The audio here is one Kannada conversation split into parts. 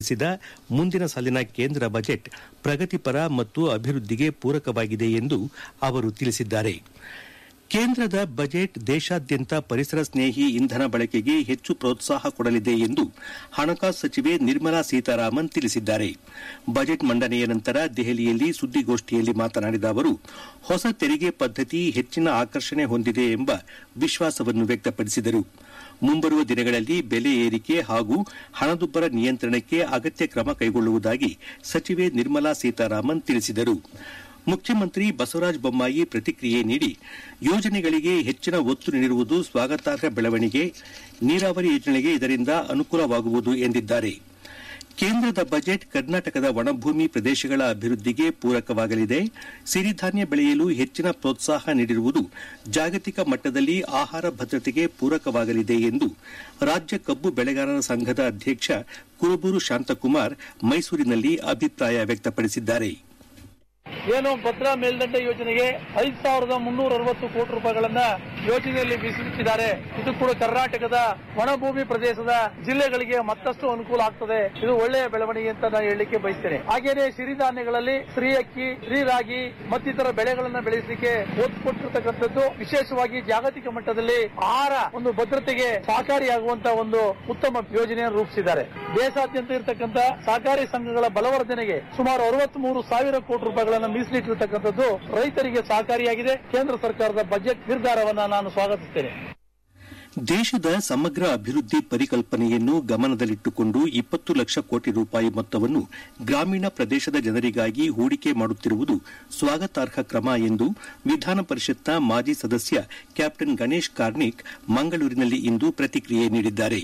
ಪ್ರಕಟಿಸಿದ ಮುಂದಿನ ಸಾಲಿನ ಕೇಂದ್ರ ಬಜೆಟ್ ಪ್ರಗತಿಪರ ಮತ್ತು ಅಭಿವೃದ್ಧಿಗೆ ಪೂರಕವಾಗಿದೆ ಎಂದು ಅವರು ತಿಳಿಸಿದ್ದಾರೆ ಕೇಂದ್ರದ ಬಜೆಟ್ ದೇಶಾದ್ಯಂತ ಪರಿಸರ ಸ್ನೇಹಿ ಇಂಧನ ಬಳಕೆಗೆ ಹೆಚ್ಚು ಪ್ರೋತ್ಸಾಹ ಕೊಡಲಿದೆ ಎಂದು ಹಣಕಾಸು ಸಚಿವೆ ನಿರ್ಮಲಾ ಸೀತಾರಾಮನ್ ತಿಳಿಸಿದ್ದಾರೆ ಬಜೆಟ್ ಮಂಡನೆಯ ನಂತರ ದೆಹಲಿಯಲ್ಲಿ ಸುದ್ದಿಗೋಷ್ಠಿಯಲ್ಲಿ ಮಾತನಾಡಿದ ಅವರು ಹೊಸ ತೆರಿಗೆ ಪದ್ದತಿ ಹೆಚ್ಚಿನ ಆಕರ್ಷಣೆ ಹೊಂದಿದೆ ಎಂಬ ವಿಶ್ವಾಸವನ್ನು ವ್ಯಕ್ತಪಡಿಸಿದರು ಮುಂಬರುವ ದಿನಗಳಲ್ಲಿ ಬೆಲೆ ಏರಿಕೆ ಹಾಗೂ ಹಣದುಬ್ಬರ ನಿಯಂತ್ರಣಕ್ಕೆ ಅಗತ್ಯ ಕ್ರಮ ಕೈಗೊಳ್ಳುವುದಾಗಿ ಸಚಿವೆ ನಿರ್ಮಲಾ ಸೀತಾರಾಮನ್ ತಿಳಿಸಿದರು ಮುಖ್ಯಮಂತ್ರಿ ಬಸವರಾಜ ಬೊಮ್ಮಾಯಿ ಪ್ರತಿಕ್ರಿಯೆ ನೀಡಿ ಯೋಜನೆಗಳಿಗೆ ಹೆಚ್ಚಿನ ಒತ್ತು ನೀಡಿರುವುದು ಸ್ವಾಗತಾರ್ಹ ಬೆಳವಣಿಗೆ ನೀರಾವರಿ ಯೋಜನೆಗೆ ಇದರಿಂದ ಅನುಕೂಲವಾಗುವುದು ಎಂದಿದ್ದಾರೆ ಕೇಂದ್ರದ ಬಜೆಟ್ ಕರ್ನಾಟಕದ ಒಣಭೂಮಿ ಪ್ರದೇಶಗಳ ಅಭಿವೃದ್ಧಿಗೆ ಪೂರಕವಾಗಲಿದೆ ಸಿರಿಧಾನ್ಯ ಬೆಳೆಯಲು ಹೆಚ್ಚಿನ ಪ್ರೋತ್ಸಾಹ ನೀಡಿರುವುದು ಜಾಗತಿಕ ಮಟ್ಟದಲ್ಲಿ ಆಹಾರ ಭದ್ರತೆಗೆ ಪೂರಕವಾಗಲಿದೆ ಎಂದು ರಾಜ್ಯ ಕಬ್ಬು ಬೆಳೆಗಾರರ ಸಂಘದ ಅಧ್ಯಕ್ಷ ಕುರುಬೂರು ಶಾಂತಕುಮಾರ್ ಮೈಸೂರಿನಲ್ಲಿ ಅಭಿಪ್ರಾಯ ವ್ಯಕ್ತಪಡಿಸಿದ್ದಾರೆ ಏನು ಭದ್ರಾ ಮೇಲ್ದಂಡೆ ಯೋಜನೆಗೆ ಐದು ಸಾವಿರದ ಮುನ್ನೂರ ಅರವತ್ತು ಕೋಟಿ ರೂಪಾಯಿಗಳನ್ನ ಯೋಜನೆಯಲ್ಲಿ ಮೀಸಲಿಟ್ಟಿದ್ದಾರೆ ಇದು ಕೂಡ ಕರ್ನಾಟಕದ ಒಣಭೂಮಿ ಪ್ರದೇಶದ ಜಿಲ್ಲೆಗಳಿಗೆ ಮತ್ತಷ್ಟು ಅನುಕೂಲ ಆಗ್ತದೆ ಇದು ಒಳ್ಳೆಯ ಬೆಳವಣಿಗೆ ಅಂತ ನಾನು ಹೇಳಲಿಕ್ಕೆ ಬಯಸ್ತೇನೆ ಹಾಗೇನೆ ಸಿರಿಧಾನ್ಯಗಳಲ್ಲಿ ಸಿರಿ ಅಕ್ಕಿ ಸಿರಿ ರಾಗಿ ಮತ್ತಿತರ ಬೆಳೆಗಳನ್ನ ಬೆಳೆಸಲಿಕ್ಕೆ ಒತ್ತು ಕೊಟ್ಟಿರ್ತಕ್ಕಂಥದ್ದು ವಿಶೇಷವಾಗಿ ಜಾಗತಿಕ ಮಟ್ಟದಲ್ಲಿ ಆಹಾರ ಒಂದು ಭದ್ರತೆಗೆ ಸಹಕಾರಿಯಾಗುವಂತಹ ಒಂದು ಉತ್ತಮ ಯೋಜನೆಯನ್ನು ರೂಪಿಸಿದ್ದಾರೆ ದೇಶಾದ್ಯಂತ ಇರತಕ್ಕಂಥ ಸಹಕಾರಿ ಸಂಘಗಳ ಬಲವರ್ಧನೆಗೆ ಸುಮಾರು ಅರವತ್ತ್ ಮೂರು ಸಾವಿರ ಕೋಟಿ ರೂಪಾಯಿಗಳನ್ನು ಮೀಸಲಿಟ್ಟಿರ್ತಕ್ಕಂಥದ್ದು ರೈತರಿಗೆ ಸಹಕಾರಿಯಾಗಿದೆ ಕೇಂದ್ರ ಸರ್ಕಾರದ ಬಜೆಟ್ ನಿರ್ಧಾರವನ್ನ ನಾನು ಸ್ವಾಗತಿಸ್ತೇನೆ ದೇಶದ ಸಮಗ್ರ ಅಭಿವೃದ್ಧಿ ಪರಿಕಲ್ಪನೆಯನ್ನು ಗಮನದಲ್ಲಿಟ್ಟುಕೊಂಡು ಇಪ್ಪತ್ತು ಲಕ್ಷ ಕೋಟಿ ರೂಪಾಯಿ ಮೊತ್ತವನ್ನು ಗ್ರಾಮೀಣ ಪ್ರದೇಶದ ಜನರಿಗಾಗಿ ಹೂಡಿಕೆ ಮಾಡುತ್ತಿರುವುದು ಸ್ವಾಗತಾರ್ಹ ಕ್ರಮ ಎಂದು ವಿಧಾನ ಪರಿಷತ್ನ ಮಾಜಿ ಸದಸ್ಯ ಕ್ಯಾಪ್ಟನ್ ಗಣೇಶ್ ಕಾರ್ಣಿಕ್ ಮಂಗಳೂರಿನಲ್ಲಿ ಇಂದು ಪ್ರತಿಕ್ರಿಯೆ ನೀಡಿದ್ದಾರೆ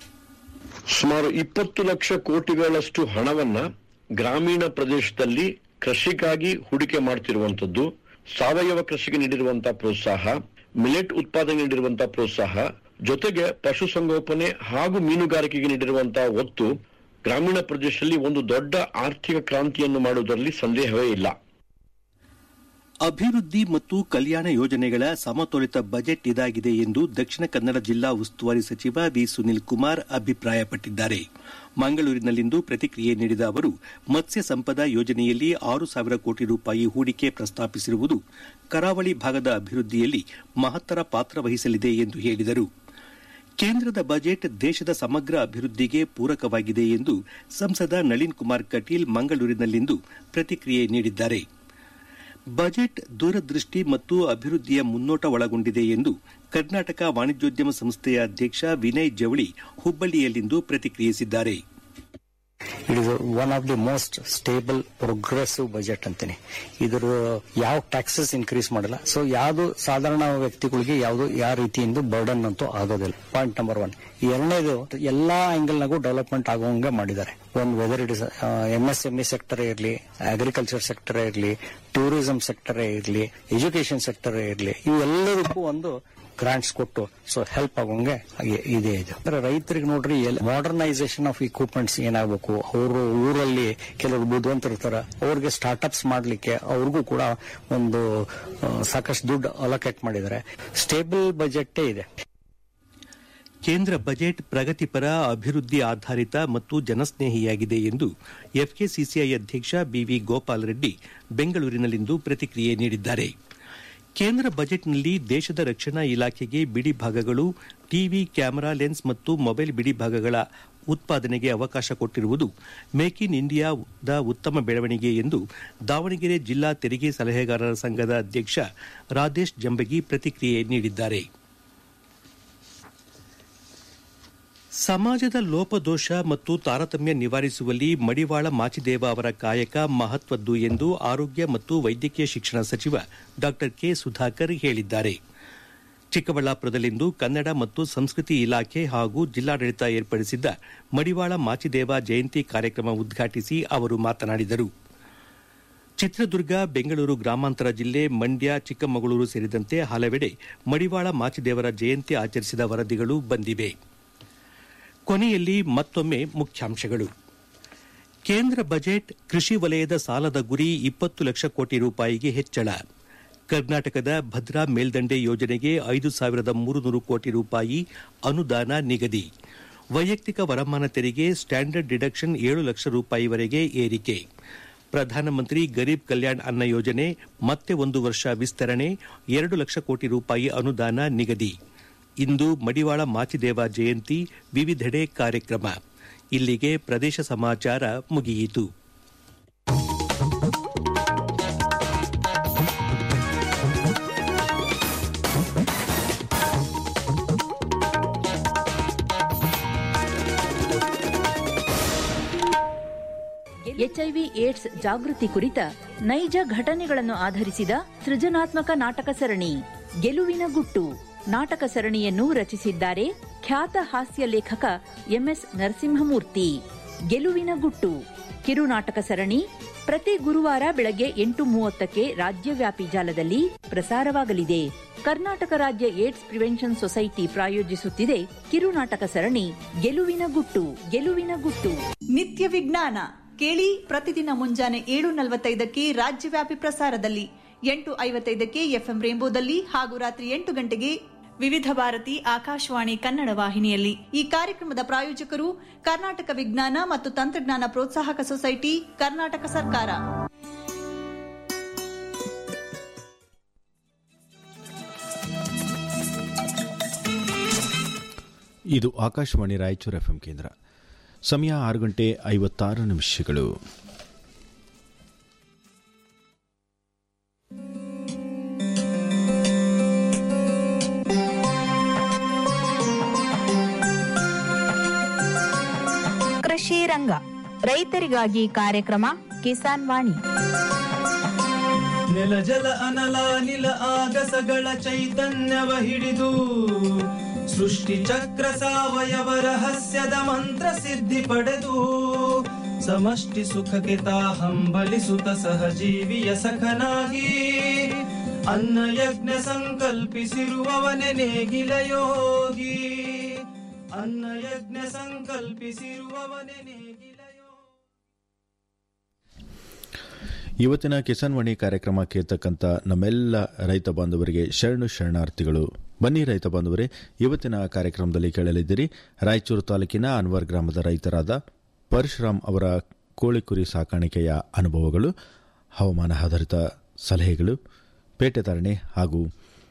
ಸುಮಾರು ಇಪ್ಪತ್ತು ಲಕ್ಷ ಕೋಟಿಗಳಷ್ಟು ಹಣವನ್ನ ಗ್ರಾಮೀಣ ಪ್ರದೇಶದಲ್ಲಿ ಕೃಷಿಗಾಗಿ ಹೂಡಿಕೆ ಮಾಡುತ್ತಿರುವಂತದ್ದು ಸಾವಯವ ಕೃಷಿಗೆ ನೀಡಿರುವಂತಹ ಪ್ರೋತ್ಸಾಹ ಮಿಲೆಟ್ ಉತ್ಪಾದನೆ ನೀಡಿರುವಂತಹ ಪ್ರೋತ್ಸಾಹ ಜೊತೆಗೆ ಪಶುಸಂಗೋಪನೆ ಹಾಗೂ ಮೀನುಗಾರಿಕೆಗೆ ನೀಡಿರುವಂತಹ ಒತ್ತು ಗ್ರಾಮೀಣ ಪ್ರದೇಶದಲ್ಲಿ ಒಂದು ದೊಡ್ಡ ಆರ್ಥಿಕ ಕ್ರಾಂತಿಯನ್ನು ಮಾಡುವುದರಲ್ಲಿ ಸಂದೇಹವೇ ಇಲ್ಲ ಅಭಿವೃದ್ಧಿ ಮತ್ತು ಕಲ್ಯಾಣ ಯೋಜನೆಗಳ ಸಮತೋಲಿತ ಬಜೆಟ್ ಇದಾಗಿದೆ ಎಂದು ದಕ್ಷಿಣ ಕನ್ನಡ ಜಿಲ್ಲಾ ಉಸ್ತುವಾರಿ ಸಚಿವ ವಿ ಸುನಿಲ್ ಕುಮಾರ್ ಅಭಿಪ್ರಾಯಪಟ್ಟಿದ್ದಾರೆ ಮಂಗಳೂರಿನಲ್ಲಿಂದು ಪ್ರತಿಕ್ರಿಯೆ ನೀಡಿದ ಅವರು ಮತ್ಸ್ಯ ಸಂಪದ ಯೋಜನೆಯಲ್ಲಿ ಆರು ಸಾವಿರ ಕೋಟಿ ರೂಪಾಯಿ ಹೂಡಿಕೆ ಪ್ರಸ್ತಾಪಿಸಿರುವುದು ಕರಾವಳಿ ಭಾಗದ ಅಭಿವೃದ್ಧಿಯಲ್ಲಿ ಮಹತ್ತರ ಪಾತ್ರ ವಹಿಸಲಿದೆ ಎಂದು ಹೇಳಿದರು ಕೇಂದ್ರದ ಬಜೆಟ್ ದೇಶದ ಸಮಗ್ರ ಅಭಿವೃದ್ಧಿಗೆ ಪೂರಕವಾಗಿದೆ ಎಂದು ಸಂಸದ ನಳಿನ್ ಕುಮಾರ್ ಕಟೀಲ್ ಮಂಗಳೂರಿನಲ್ಲಿಂದು ಪ್ರತಿಕ್ರಿಯೆ ನೀಡಿದ್ದಾರೆ ಬಜೆಟ್ ದೂರದೃಷ್ಟಿ ಮತ್ತು ಅಭಿವೃದ್ಧಿಯ ಮುನ್ನೋಟ ಒಳಗೊಂಡಿದೆ ಎಂದು ಕರ್ನಾಟಕ ವಾಣಿಜ್ಯೋದ್ಯಮ ಸಂಸ್ಥೆಯ ಅಧ್ಯಕ್ಷ ವಿನಯ್ ಜವಳಿ ಹುಬ್ಬಳ್ಳಿಯಲ್ಲಿಂದು ಪ್ರತಿಕ್ರಿಯಿಸಿದ್ದಾರೆ it is one of the most stable progressive budget ಅಂತೀನಿ ಇದ್ರ ಯಾವ ಟ್ಯಾಕ್ಸಸ್ ಇನ್ಕ್ರೀಸ್ ಮಾಡಲ್ಲ ಸೊ ಯಾವುದು ಸಾಧಾರಣ ವ್ಯಕ್ತಿಗಳಿಗೆ ಯಾವುದು ಯಾವ ರೀತಿಯಿಂದ ಬರ್ಡನ್ ಅಂತೂ ಆಗೋದಿಲ್ಲ ಪಾಯಿಂಟ್ ನಂಬರ್ ಒನ್ ಎರಡನೇದು ಎಲ್ಲಾ ಆಂಗಲ್ನಾಗೂ ಡೆವಲಪ್ಮೆಂಟ್ ಆಗುವಂಗೆ ಮಾಡಿದ್ದಾರೆ ಒಂದು whether it is M S ME sector ಇರಲಿ ಅಗ್ರಿಕಲ್ಚರ್ ಸೆಕ್ಟರ್ ಇರಲಿ ಟೂರಿಸಂ ಸೆಕ್ಟರ್ ಇರಲಿ ಎಜುಕೇಶನ್ ಸೆಕ್ಟರ್ ಇರಲಿ ಇವೆಲ್ಲದಕ್ಕೂ ಒಂದು ಗ್ರಾಂಟ್ಸ್ ಕೊಟ್ಟು ಸೊ ಹೆಲ್ಪ್ ಆಗೋಂಗೆ ಹಾಗೆ ಇದೆ ಇದು ಅಂದ್ರೆ ರೈತರಿಗೆ ನೋಡ್ರಿ ಮಾಡರ್ನೈಸೇಷನ್ ಆಫ್ ಇಕ್ವಿಪ್ಮೆಂಟ್ಸ್ ಏನಾಗಬೇಕು ಅವರು ಊರಲ್ಲಿ ಕೆಲವರು ಬುದ್ಧಿವಂತರಿರ್ತಾರ ಅವ್ರಿಗೆ ಸ್ಟಾರ್ಟ್ಅಪ್ಸ್ ಮಾಡ್ಲಿಕ್ಕೆ ಅವ್ರಿಗೂ ಕೂಡ ಒಂದು ಆ, ಸಾಕಷ್ಟು ದುಡ್ಡು ಅಲೋಕೇಟ್ ಮಾಡಿದ್ದಾರೆ ಸ್ಟೇಬಲ್ ಬಜೆಟ್ ಇದೆ ಕೇಂದ್ರ ಬಜೆಟ್ ಪ್ರಗತಿಪರ ಅಭಿವೃದ್ಧಿ ಆಧಾರಿತ ಮತ್ತು ಜನಸ್ನೇಹಿಯಾಗಿದೆ ಎಂದು ಎಫ್ಕೆಸಿಸಿಐ ಅಧ್ಯಕ್ಷ ಬಿವಿ ಗೋಪಾಲ್ ರೆಡ್ಡಿ ಬೆಂಗಳೂರಿನಲ್ಲಿಂದು ಪ್ರತಿಕ್ರಿಯೆ ನೀಡಿದ್ದಾರೆ ಕೇಂದ್ರ ಬಜೆಟ್ನಲ್ಲಿ ದೇಶದ ರಕ್ಷಣಾ ಇಲಾಖೆಗೆ ಬಿಡಿ ಭಾಗಗಳು ಟಿವಿ ಕ್ಯಾಮೆರಾ ಲೆನ್ಸ್ ಮತ್ತು ಮೊಬೈಲ್ ಬಿಡಿ ಭಾಗಗಳ ಉತ್ಪಾದನೆಗೆ ಅವಕಾಶ ಕೊಟ್ಟಿರುವುದು ಮೇಕ್ ಇನ್ ಇಂಡಿಯಾದ ಉತ್ತಮ ಬೆಳವಣಿಗೆ ಎಂದು ದಾವಣಗೆರೆ ಜಿಲ್ಲಾ ತೆರಿಗೆ ಸಲಹೆಗಾರರ ಸಂಘದ ಅಧ್ಯಕ್ಷ ರಾಧೇಶ್ ಜಂಬಗಿ ಪ್ರತಿಕ್ರಿಯೆ ನೀಡಿದ್ದಾರೆ ಸಮಾಜದ ಲೋಪದೋಷ ಮತ್ತು ತಾರತಮ್ಯ ನಿವಾರಿಸುವಲ್ಲಿ ಮಡಿವಾಳ ಮಾಚಿದೇವ ಅವರ ಕಾಯಕ ಮಹತ್ವದ್ದು ಎಂದು ಆರೋಗ್ಯ ಮತ್ತು ವೈದ್ಯಕೀಯ ಶಿಕ್ಷಣ ಸಚಿವ ಡಾ ಕೆ ಸುಧಾಕರ್ ಹೇಳಿದ್ದಾರೆ ಚಿಕ್ಕಬಳ್ಳಾಪುರದಲ್ಲಿಂದು ಕನ್ನಡ ಮತ್ತು ಸಂಸ್ಕೃತಿ ಇಲಾಖೆ ಹಾಗೂ ಜಿಲ್ಲಾಡಳಿತ ಏರ್ಪಡಿಸಿದ್ದ ಮಡಿವಾಳ ಮಾಚಿದೇವ ಜಯಂತಿ ಕಾರ್ಯಕ್ರಮ ಉದ್ಘಾಟಿಸಿ ಅವರು ಮಾತನಾಡಿದರು ಚಿತ್ರದುರ್ಗ ಬೆಂಗಳೂರು ಗ್ರಾಮಾಂತರ ಜಿಲ್ಲೆ ಮಂಡ್ಯ ಚಿಕ್ಕಮಗಳೂರು ಸೇರಿದಂತೆ ಹಲವೆಡೆ ಮಡಿವಾಳ ಮಾಚಿದೇವರ ಜಯಂತಿ ಆಚರಿಸಿದ ವರದಿಗಳು ಬಂದಿವೆ ಕೊನೆಯಲ್ಲಿ ಮತ್ತೊಮ್ಮೆ ಮುಖ್ಯಾಂಶಗಳು ಕೇಂದ್ರ ಬಜೆಟ್ ಕೃಷಿ ವಲಯದ ಸಾಲದ ಗುರಿ ಇಪ್ಪತ್ತು ಲಕ್ಷ ಕೋಟಿ ರೂಪಾಯಿಗೆ ಹೆಚ್ಚಳ ಕರ್ನಾಟಕದ ಭದ್ರಾ ಮೇಲ್ದಂಡೆ ಯೋಜನೆಗೆ ಐದು ಸಾವಿರದ ಮೂರುನೂರು ಕೋಟಿ ರೂಪಾಯಿ ಅನುದಾನ ನಿಗದಿ ವೈಯಕ್ತಿಕ ವರಮಾನ ತೆರಿಗೆ ಸ್ಟ್ಯಾಂಡರ್ಡ್ ಡಿಡಕ್ಷನ್ ಏಳು ಲಕ್ಷ ರೂಪಾಯಿವರೆಗೆ ಏರಿಕೆ ಪ್ರಧಾನಮಂತ್ರಿ ಗರೀಬ್ ಕಲ್ಯಾಣ್ ಅನ್ನ ಯೋಜನೆ ಮತ್ತೆ ಒಂದು ವರ್ಷ ವಿಸ್ತರಣೆ ಎರಡು ಲಕ್ಷ ಕೋಟಿ ರೂಪಾಯಿ ಅನುದಾನ ನಿಗದಿ ಇಂದು ಮಡಿವಾಳ ಮಾಚಿದೇವ ಜಯಂತಿ ವಿವಿಧೆಡೆ ಕಾರ್ಯಕ್ರಮ ಇಲ್ಲಿಗೆ ಪ್ರದೇಶ ಸಮಾಚಾರ ಮುಗಿಯಿತು ಎಚ್ಐವಿ ಏಡ್ಸ್ ಜಾಗೃತಿ ಕುರಿತ ನೈಜ ಘಟನೆಗಳನ್ನು ಆಧರಿಸಿದ ಸೃಜನಾತ್ಮಕ ನಾಟಕ ಸರಣಿ ಗೆಲುವಿನ ಗುಟ್ಟು ನಾಟಕ ಸರಣಿಯನ್ನು ರಚಿಸಿದ್ದಾರೆ ಖ್ಯಾತ ಹಾಸ್ಯ ಲೇಖಕ ಎಂಎಸ್ ನರಸಿಂಹಮೂರ್ತಿ ಗೆಲುವಿನ ಗುಟ್ಟು ಕಿರುನಾಟಕ ಸರಣಿ ಪ್ರತಿ ಗುರುವಾರ ಬೆಳಗ್ಗೆ ಎಂಟು ಮೂವತ್ತಕ್ಕೆ ರಾಜ್ಯವ್ಯಾಪಿ ಜಾಲದಲ್ಲಿ ಪ್ರಸಾರವಾಗಲಿದೆ ಕರ್ನಾಟಕ ರಾಜ್ಯ ಏಡ್ಸ್ ಪ್ರಿವೆನ್ಷನ್ ಸೊಸೈಟಿ ಪ್ರಾಯೋಜಿಸುತ್ತಿದೆ ಕಿರುನಾಟಕ ಸರಣಿ ಗೆಲುವಿನ ಗುಟ್ಟು ಗೆಲುವಿನ ಗುಟ್ಟು ನಿತ್ಯ ವಿಜ್ಞಾನ ಕೇಳಿ ಪ್ರತಿದಿನ ಮುಂಜಾನೆ ಏಳು ನಲವತ್ತೈದಕ್ಕೆ ರಾಜ್ಯವ್ಯಾಪಿ ಪ್ರಸಾರದಲ್ಲಿ ಎಂಟು ಐವತ್ತೈದಕ್ಕೆ ಎಫ್ಎಂ ರೇಂಬೋದಲ್ಲಿ ಹಾಗೂ ರಾತ್ರಿ ಎಂಟು ಗಂಟೆಗೆ ವಿವಿಧ ಭಾರತಿ ಆಕಾಶವಾಣಿ ಕನ್ನಡ ವಾಹಿನಿಯಲ್ಲಿ ಈ ಕಾರ್ಯಕ್ರಮದ ಪ್ರಾಯೋಜಕರು ಕರ್ನಾಟಕ ವಿಜ್ಞಾನ ಮತ್ತು ತಂತ್ರಜ್ಞಾನ ಪ್ರೋತ್ಸಾಹಕ ಸೊಸೈಟಿ ಕರ್ನಾಟಕ ಸರ್ಕಾರ ಇದು ಆಕಾಶವಾಣಿ ರಾಯಚೂರು ಎಫ್ಎಂ ಕೇಂದ್ರ ಸಮಯ ಆರು ಗಂಟೆ ಐವತ್ತಾರು ನಿಮಿಷಗಳು ಕೃಷಿ ರಂಗ ರೈತರಿಗಾಗಿ ಕಾರ್ಯಕ್ರಮ ಕಿಸಾನ್ ವಾಣಿ ನೆಲ ಜಲ ಅನಲ ನಿಲ ಆಗಸಗಳ ಚೈತನ್ಯವ ಹಿಡಿದು ಸೃಷ್ಟಿ ಚಕ್ರ ಸಾವಯವ ರಹಸ್ಯದ ಮಂತ್ರ ಸಿದ್ಧಿ ಪಡೆದು ಸಮಷ್ಟಿ ಸುಖಕ್ಕೆ ತಾ ಹಂಬಲಿಸುತ್ತ ಸಹಜೀವಿಯ ಸಖನಾಗಿ ಅನ್ನ ಯಜ್ಞ ಸಂಕಲ್ಪಿಸಿರುವವನೆ ನೇಗಿಲ ಯೋಗಿ ಅನ್ನ ಯಜ್ಞ ಸಂಕಲ್ಪಿಸಿರುವವನೆ ನೇಗಿಲ ಯೋಗಿ ಇವತ್ತಿನ ಕಿಸಾನ್ ವಾಣಿ ಕಾರ್ಯಕ್ರಮ ಕೇಳ್ತಕ್ಕಂಥ ನಮ್ಮೆಲ್ಲ ರೈತ ಬಾಂಧವರಿಗೆ ಶರಣು ಶರಣಾರ್ಥಿಗಳು ಬನ್ನಿ ರೈತ ಬಾಂಧವರೇ ಇವತ್ತಿನ ಕಾರ್ಯಕ್ರಮದಲ್ಲಿ ಕೇಳಲಿದ್ದೀರಿ ರಾಯಚೂರು ತಾಲೂಕಿನ ಅನ್ವರ್ ಗ್ರಾಮದ ರೈತರಾದ ಪರಶುರಾಮ್ ಅವರ ಕೋಳಿ ಕುರಿ ಸಾಕಾಣಿಕೆಯ ಅನುಭವಗಳು ಹವಾಮಾನ ಆಧಾರಿತ ಸಲಹೆಗಳು ಪೇಟೆ ಧಾರಣೆ ಹಾಗೂ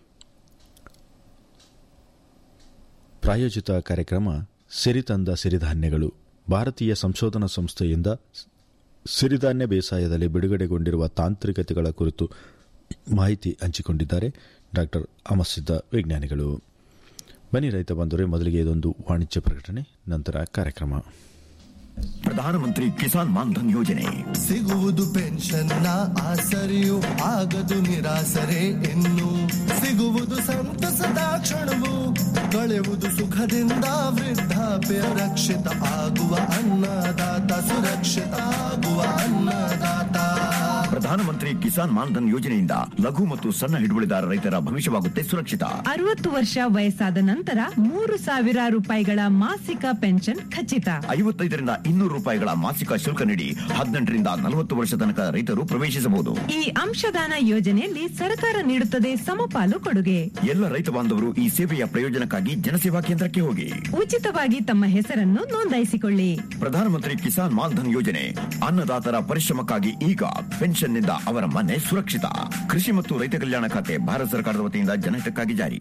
ಪ್ರಾಯೋಜಿತ ಕಾರ್ಯಕ್ರಮ ಸಿರಿತಂದ ಸಿರಿಧಾನ್ಯಗಳು ಭಾರತೀಯ ಸಂಶೋಧನಾ ಸಂಸ್ಥೆಯಿಂದ ಸಿರಿಧಾನ್ಯ ಬೇಸಾಯದಲ್ಲಿ ಬಿಡುಗಡೆಗೊಂಡಿರುವ ತಾಂತ್ರಿಕತೆಗಳ ಕುರಿತು ಮಾಹಿತಿ ಹಂಚಿಕೊಂಡಿದ್ದಾರೆ ಡಾಕ್ಟರ್ ಅಮಸಿದ್ದ ವಿಜ್ಞಾನಿಗಳು ಬನ್ನಿ ರೈತ ಬಂದರೆ ಮೊದಲಿಗೆ ಇದೊಂದು ವಾಣಿಜ್ಯ ಪ್ರಕಟಣೆ ನಂತರ ಕಾರ್ಯಕ್ರಮ ಪ್ರಧಾನಮಂತ್ರಿ ಕಿಸಾನ್ ಮಾನ್ಧನ್ ಯೋಜನೆ ಸಿಗುವುದು ಪೆನ್ಷನ್ನ ಆಸರೆಯು ಆಗದು ನಿರಾಸರೆ ಇನ್ನು ಸಿಗುವುದು ಸಂತಸದ ಕ್ಷಣವು ಕಳೆಯುವುದು ಸುಖದಿಂದ ವೃದ್ಧಾಪ್ಯ ರಕ್ಷಿತ ಆಗುವ ಅನ್ನದಾತ ಸುರಕ್ಷಿತ ಆಗುವ ಅನ್ನದಾತ ಪ್ರಧಾನಮಂತ್ರಿ ಕಿಸಾನ್ ಮಾನ್ಧನ್ ಯೋಜನೆಯಿಂದ ಲಘು ಮತ್ತು ಸಣ್ಣ ಹಿಡುವಳಿದಾರ ರೈತರ ಭವಿಷ್ಯವಾಗುತ್ತೆ ಸುರಕ್ಷಿತ ಅರವತ್ತು ವರ್ಷ ವಯಸ್ಸಾದ ನಂತರ ಮೂರು ಸಾವಿರ ರೂಪಾಯಿಗಳ ಮಾಸಿಕ ಪೆನ್ಷನ್ ಖಚಿತ ಐವತ್ತೈದರಿಂದ ಇನ್ನೂರು ರೂಪಾಯಿಗಳ ಮಾಸಿಕ ಶುಲ್ಕ ನೀಡಿ ಹದಿನೆಂಟರಿಂದ ನಲವತ್ತು ವರ್ಷ ತನಕ ರೈತರು ಪ್ರವೇಶಿಸಬಹುದು ಈ ಅಂಶದಾನ ಯೋಜನೆಯಲ್ಲಿ ಸರ್ಕಾರ ನೀಡುತ್ತದೆ ಸಮಪಾಲು ಕೊಡುಗೆ ಎಲ್ಲ ರೈತ ಬಾಂಧವರು ಈ ಸೇವೆಯ ಪ್ರಯೋಜನಕ್ಕಾಗಿ ಜನಸೇವಾ ಕೇಂದ್ರಕ್ಕೆ ಹೋಗಿ ಉಚಿತವಾಗಿ ತಮ್ಮ ಹೆಸರನ್ನು ನೋಂದಾಯಿಸಿಕೊಳ್ಳಿ ಪ್ರಧಾನಮಂತ್ರಿ ಕಿಸಾನ್ ಮಾನ್ಧನ್ ಯೋಜನೆ ಅನ್ನದಾತರ ಪರಿಶ್ರಮಕ್ಕಾಗಿ ಈಗ ಪೆನ್ಷನ್ನಿಂದ ಅವರ ಮನೆ ಸುರಕ್ಷಿತ ಕೃಷಿ ಮತ್ತು ರೈತ ಕಲ್ಯಾಣ ಖಾತೆ ಭಾರತ ಸರ್ಕಾರದ ವತಿಯಿಂದ ಜನಹಿತಕ್ಕಾಗಿ ಜಾರಿ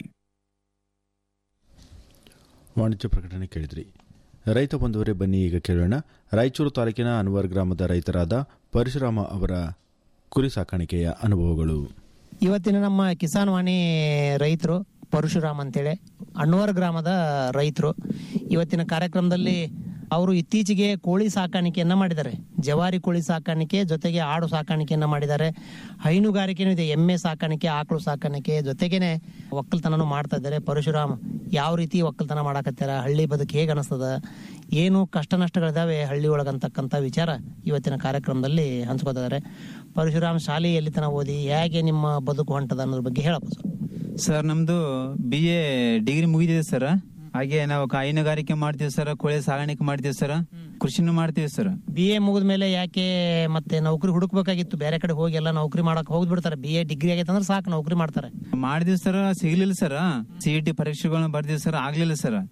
ವಾಣಿಜ್ಯ ಪ್ರಕಟಣೆ ಕೇಳಿದ್ರಿ ರೈತ ಬಂಧುವರೇ ಬನ್ನಿ ಈಗ ಕೇಳೋಣ ರಾಯಚೂರು ತಾಲೂಕಿನ ಅನ್ವರ್ ಗ್ರಾಮದ ರೈತರಾದ ಪರಶುರಾಮ ಅವರ ಕುರಿ ಸಾಕಾಣಿಕೆಯ ಅನುಭವಗಳು ಇವತ್ತಿನ ನಮ್ಮ ಕಿಸಾನ್ ವಾಣಿ ರೈತರು ಪರಶುರಾಮ್ ಅಂತೇಳಿ ಅಣ್ವರ್ ಗ್ರಾಮದ ರೈತರು ಇವತ್ತಿನ ಕಾರ್ಯಕ್ರಮದಲ್ಲಿ ಅವರು ಇತ್ತೀಚೆಗೆ ಕೋಳಿ ಸಾಕಾಣಿಕೆಯನ್ನ ಮಾಡಿದ್ದಾರೆ ಜವಾರಿ ಕೋಳಿ ಸಾಕಾಣಿಕೆ ಜೊತೆಗೆ ಆಡು ಸಾಕಾಣಿಕೆಯನ್ನ ಮಾಡಿದ್ದಾರೆ ಹೈನುಗಾರಿಕೆನೂ ಇದೆ ಎಮ್ಮೆ ಸಾಕಾಣಿಕೆ ಆಕಳು ಸಾಕಾಣಿಕೆ ಜೊತೆಗೇನೆ ಒಕ್ಕಲ್ತನನು ಮಾಡ್ತಾ ಇದ್ದಾರೆ ಪರಶುರಾಮ್ ಯಾವ ರೀತಿ ಒಕ್ಕಲ್ತನ ಮಾಡಾಕತ್ತಾರ ಹಳ್ಳಿ ಬದುಕು ಹೇಗೆ ಅನಿಸ್ತದ ಏನು ಕಷ್ಟ ನಷ್ಟಗಳಿದಾವೆ ಹಳ್ಳಿ ಒಳಗಂತಕ್ಕಂಥ ವಿಚಾರ ಇವತ್ತಿನ ಕಾರ್ಯಕ್ರಮದಲ್ಲಿ ಹಂಚ್ಕೋತಿದ್ದಾರೆ ಪರಶುರಾಮ್ ಶಾಲೆ ಎಲ್ಲಿ ತನ ಓದಿ ಹೇಗೆ ನಿಮ್ಮ ಬದುಕು ಹೊಂಟದ ಅನ್ನೋದ್ರ ಬಗ್ಗೆ ಹೇಳಪ್ಪ ಸರ್ ಸರ್ ನಮ್ದು ಬಿ ಎ ಡಿಗ್ರಿ ಮುಗಿದಿದೆ ಸರ್ ಹಾಗೆ ನಾವು ಹೈನುಗಾರಿಕೆ ಮಾಡ್ತೀವಿ ಸರ್ ಕೋಳಿ ಸಾಗಾಣಿಕೆ ಮಾಡ್ತೀವಿ ಸರ್ ಕೃಷಿನೂ ಮಾಡ್ತೀವಿ ಸರ್ ಬಿ ಎ ಮುಗಿದ ಮೇಲೆ ಯಾಕೆ ಮತ್ತೆ ನೌಕರಿ ಹುಡುಕ್ಬೇಕಾಗಿತ್ತು ಬೇರೆ ಕಡೆ ಹೋಗಿ ಎಲ್ಲ ನೌಕರಿ ಮಾಡಕ್ ಹೋಗ್ಬಿಡ್ತಾರೆ ಬಿ ಎ ಡಿಗ್ರಿ ಆಗೈತೆ ಅಂದ್ರೆ ಸಾಕು ನೌಕರಿ ಮಾಡ್ತಾರೆ ಮಾಡಿದ್ವಿ ಸರ್ ಸಿಗ್ಲಿಲ್ಲ ಸರ್ ಸಿ ಇ ಟಿ ಪರೀಕ್ಷೆಗಳನ್ನ ಬರ್ದಿವಿ ಸರ್ ಆಗ್ಲಿಲ್ಲ ಸರ್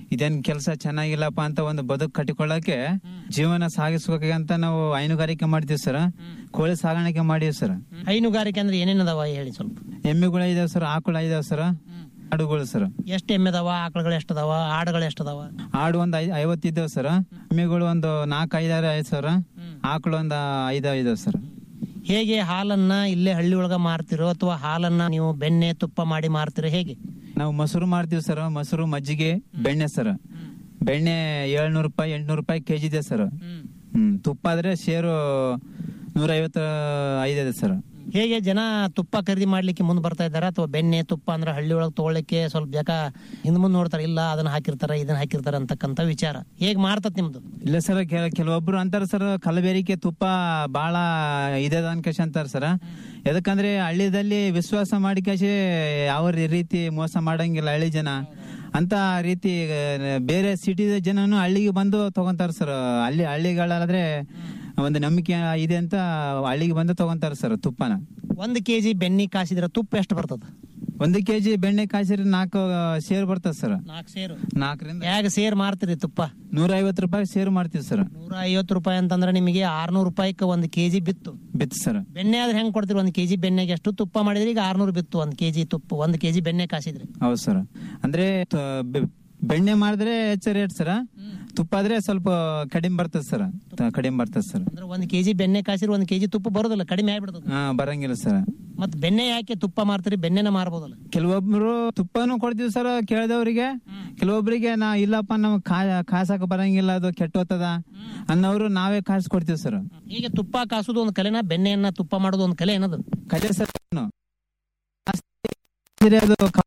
ಇದೇನ್ ಕೆಲಸ ಚೆನ್ನಾಗಿಲ್ಲಪ್ಪ ಅಂತ ಒಂದು ಬದುಕು ಕಟ್ಟಿಕೊಳ್ಳಕ್ಕೆ ಜೀವನ ಸಾಗಿಸ್ಬೇಕೆ ಅಂತ ನಾವು ಹೈನುಗಾರಿಕೆ ಮಾಡ್ತೀವಿ ಸರ್ ಕೋಳಿ ಸಾಗಾಣಿಕೆ ಮಾಡೀವಿ ಸರ್ ಹೈನುಗಾರಿಕೆ ಅಂದ್ರೆ ಏನೇನದಾವ ಹೇಳಿ ಸ್ವಲ್ಪ ಎಮ್ಮೆಗಳು ಇದಾವೆ ಸರ್ ಆಕಳ ಇದಾವೆ ಸರ್ ಆಡುಗಳು ಸರ್ ಎಷ್ಟು ಎಮ್ಮೆದಾವ ಆಕಳುಗಳು ಎಷ್ಟದಾವ ಆಡುಗಳು ಎಷ್ಟದಾವ ಆಡು ಒಂದ್ ಐ- ಐವತ್ತು ಇದಾವೆ ಸರ್ ಎಮ್ಮೆಗಳು ಒಂದು ನಾಲ್ಕು ಐದಾರು ಐದು ಸರ್ ಆಕಳು ಒಂದು ಐದು ಇದಾವೆ ಸರ್ ಹೇಗೆ ಹಾಲನ್ನ ಇಲ್ಲೇ ಹಳ್ಳಿ ಒಳಗ ಮಾರ್ತಿರೋ ಅಥವಾ ಹಾಲನ್ನ ನೀವು ಬೆಣ್ಣೆ ತುಪ್ಪ ಮಾಡಿ ಮಾರ್ತಿರೋ ಹೇಗೆ ನಾವು ಮೊಸರು ಮಾಡ್ತೀವಿ ಸರ್ ಮೊಸರು ಮಜ್ಜಿಗೆ ಬೆಣ್ಣೆ ಸರ್ ಬೆಣ್ಣೆ ಏಳ್ನೂರು ರೂಪಾಯಿ ಎಂಟ್ನೂರು ರೂಪಾಯಿ ಕೆಜಿ ಇದೆ ಸರ್ ಹ್ಮ್ ತುಪ್ಪ ಆದ್ರೆ ಶೇರು ನೂರ ಐವತ್ತು ಐದಿದೆ ಸರ್ ಹೇಗೆ ಜನ ತುಪ್ಪ ಖರೀದಿ ಮಾಡ್ಲಿಕ್ಕೆ ಮುಂದೆ ಬರ್ತಾ ಇದಾರ ಅಥವಾ ಬೆಣ್ಣೆ ತುಪ್ಪ ಅಂದ್ರೆ ಹಳ್ಳಿ ಒಳಗೆ ತಗೊಳ್ಳಿಕ್ಕೆ ಸ್ವಲ್ಪ ಜಕ ಹಿಂದ್ ಮುಂದೆ ನೋಡ್ತಾರೆ ಇಲ್ಲ ಅದನ್ನ ಹಾಕಿರ್ತಾರ ಇದನ್ನ ಹಾಕಿರ್ತಾರ ಅಂತಕ್ಕಂತ ವಿಚಾರ ಹೇಗ್ ಮಾರ್ತತ್ ನಿಮ್ದು ಇಲ್ಲ ಸರ್ ಕೆಲವೊಬ್ರು ಅಂತಾರ ಸರ್ ಕಲಬೇರಿಕೆ ತುಪ್ಪ ಬಹಳ ಇದೆ ಅನ್ಕೇಶ್ ಅಂತಾರ ಸರ್ ಯಾಕಂದ್ರೆ ಹಳ್ಳಿದಲ್ಲಿ ವಿಶ್ವಾಸ ಮಾಡಿಕೇಶಿ ಯಾವ ರೀತಿ ಮೋಸ ಮಾಡಂಗಿಲ್ಲ ಹಳ್ಳಿ ಜನ ಅಂತ ರೀತಿ ಆ, ಬೇರೆ ಸಿಟಿ ಜನನು ಹಳ್ಳಿಗೆ ಬಂದು ತಗೊಂತಾರ ಸರ್ ಹಳ್ಳಿ ಹಳ್ಳಿಗಳಾದ್ರೆ ಒಂದು ನಂಬಿಕೆ ಇದೆ ಅಂತ ಹಳ್ಳಿಗೆ ಬಂದು ತಗೊಂತಾರ ಸರ್ ತುಪ್ಪನ ಒಂದ್ ಕೆಜಿ ಬೆಣ್ಣೆ ಕಾಸಿದ್ರೆ ತುಪ್ಪ ಎಷ್ಟು ಬರ್ತದ ಒಂದು ಕೆಜಿ ಬೆಣ್ಣೆ ಕಾಸಿರಿ ನಾಲ್ಕು ಸೇರ್ ಬರ್ತದ ಸರ್ ನಾಲ್ಕು ಸೇರು ನಾಲ್ಕರಿಂದ ಹೇಗೆ ಸೇರ್ ಮಾರ್ತೀರಿ ತುಪ್ಪ ನೂರ ಐವತ್ತು ರೂಪಾಯಿ ಸೇರ್ ಮಾಡ್ತೀವಿ ಸರ್ ನೂರ ಐವತ್ತು ರೂಪಾಯಿ ಅಂತಂದ್ರೆ ನಿಮಗೆ ಆರ್ನೂರು ರೂಪಾಯಿಗೆ ಒಂದು ಕೆಜಿ ಬಿತ್ತು ಬಿತ್ತು ಸರ್ ಬೆಣ್ಣೆ ಆದ್ರೆ ಹೆಂಗ್ ಕೊಡ್ತೀರಿ ಒಂದ್ ಕೆಜಿ ಬೆಣ್ಣೆಗೆ ಎಷ್ಟು ತುಪ್ಪ ಮಾಡಿದ್ರೆ ಈಗ ಆರ್ನೂರು ಬಿತ್ತು ಒಂದ್ ಕೆಜಿ ತುಪ್ಪ ಒಂದ್ ಕೆಜಿ ಬೆಣ್ಣೆ ಕಾಸಿದ್ರೆ ಹೌದು ಸರ್ ಅಂದ್ರೆ ತ- ಬೆ- ಬೆಣ್ಣೆ ಮಾಡಿದ್ರೆ ಹೆಚ್ಚು ರೇಟ್ ಸರ್ ತುಪ್ಪ ಆದ್ರೆ ಸ್ವಲ್ಪ ಕಡಿಮೆ ಬರ್ತದೆ ಸರ್ ಕಡಿಮೆ ಬರ್ತದೆ ಸರ್ ಅಂದ್ರೆ ಒಂದ್ ಕೆಜಿ ಬೆಣ್ಣೆ ಕಾಸಿದ್ರೆ ಒಂದ್ ಕೆಜಿ ತುಪ್ಪ ಬರೋದಿಲ್ಲ ಕಡಿಮೆ ಆಗ್ಬಿಡ್ತದ ಹಾ ಬರಂಗಿಲ್ಲ ಸರ್ ಮತ್ ಬೆಣ್ಣೆ ಯಾಕೆ ತುಪ್ಪ ಮಾರ್ತೀರಿ ಬೆಣ್ಣೆನ ಮಾರ್ಬೋದಲ್ಲ ಕೆಲವೊಬ್ರು ತುಪ್ಪನೂ ಕೊಡ್ತೀವಿ ಸರ್ ಕೇಳಿದವರಿಗೆ ಕೆಲವೊಬ್ರಿಗೆ ನಾ ಇಲ್ಲಪ್ಪ ನಮ್ಗೆ ಕಾ ಕಾಸಕ್ ಬರಂಗಿಲ್ಲ ಅದು ಕೆಟ್ಟೋತದ ಅನ್ನೋರು ನಾವೇ ಕಾಸು ಕೊಡ್ತೀವಿ ಸರ್ ಈಗ ತುಪ್ಪ ಕಾಸುದು ಒಂದು ಕಲೆನ ಬೆಣ್ಣೆಯನ್ನ ತುಪ್ಪ ಮಾಡೋದು ಒಂದು ಕಲೆ ಏನದು ಕಲೆ ಸರ್ ಏನು? ಅದು ಕ-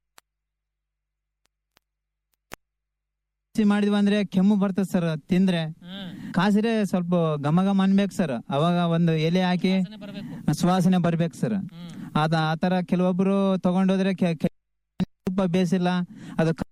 ಜಾಸ್ತಿ ಮಾಡಿದ್ವಿ ಅಂದ್ರೆ ಕೆಮ್ಮು ಬರ್ತದೆ ಸರ್ ತಿಂದ್ರೆ ಕಾಸಿರೆ ಸ್ವಲ್ಪ ಘಮ ಘಮ ಅನ್ಬೇಕು ಸರ್ ಅವಾಗ ಒಂದು ಎಲೆ ಹಾಕಿ ಸುವಾಸನೆ ಬರ್ಬೇಕು ಸರ್ ಅದ ಆತರ ಕೆಲವೊಬ್ರು ತಗೊಂಡೋದ್ರೆ ಕೆ- ಕೆ- ತುಪ್ಪ ಬೇಸಿಲ್ಲ ಅದು ಕ-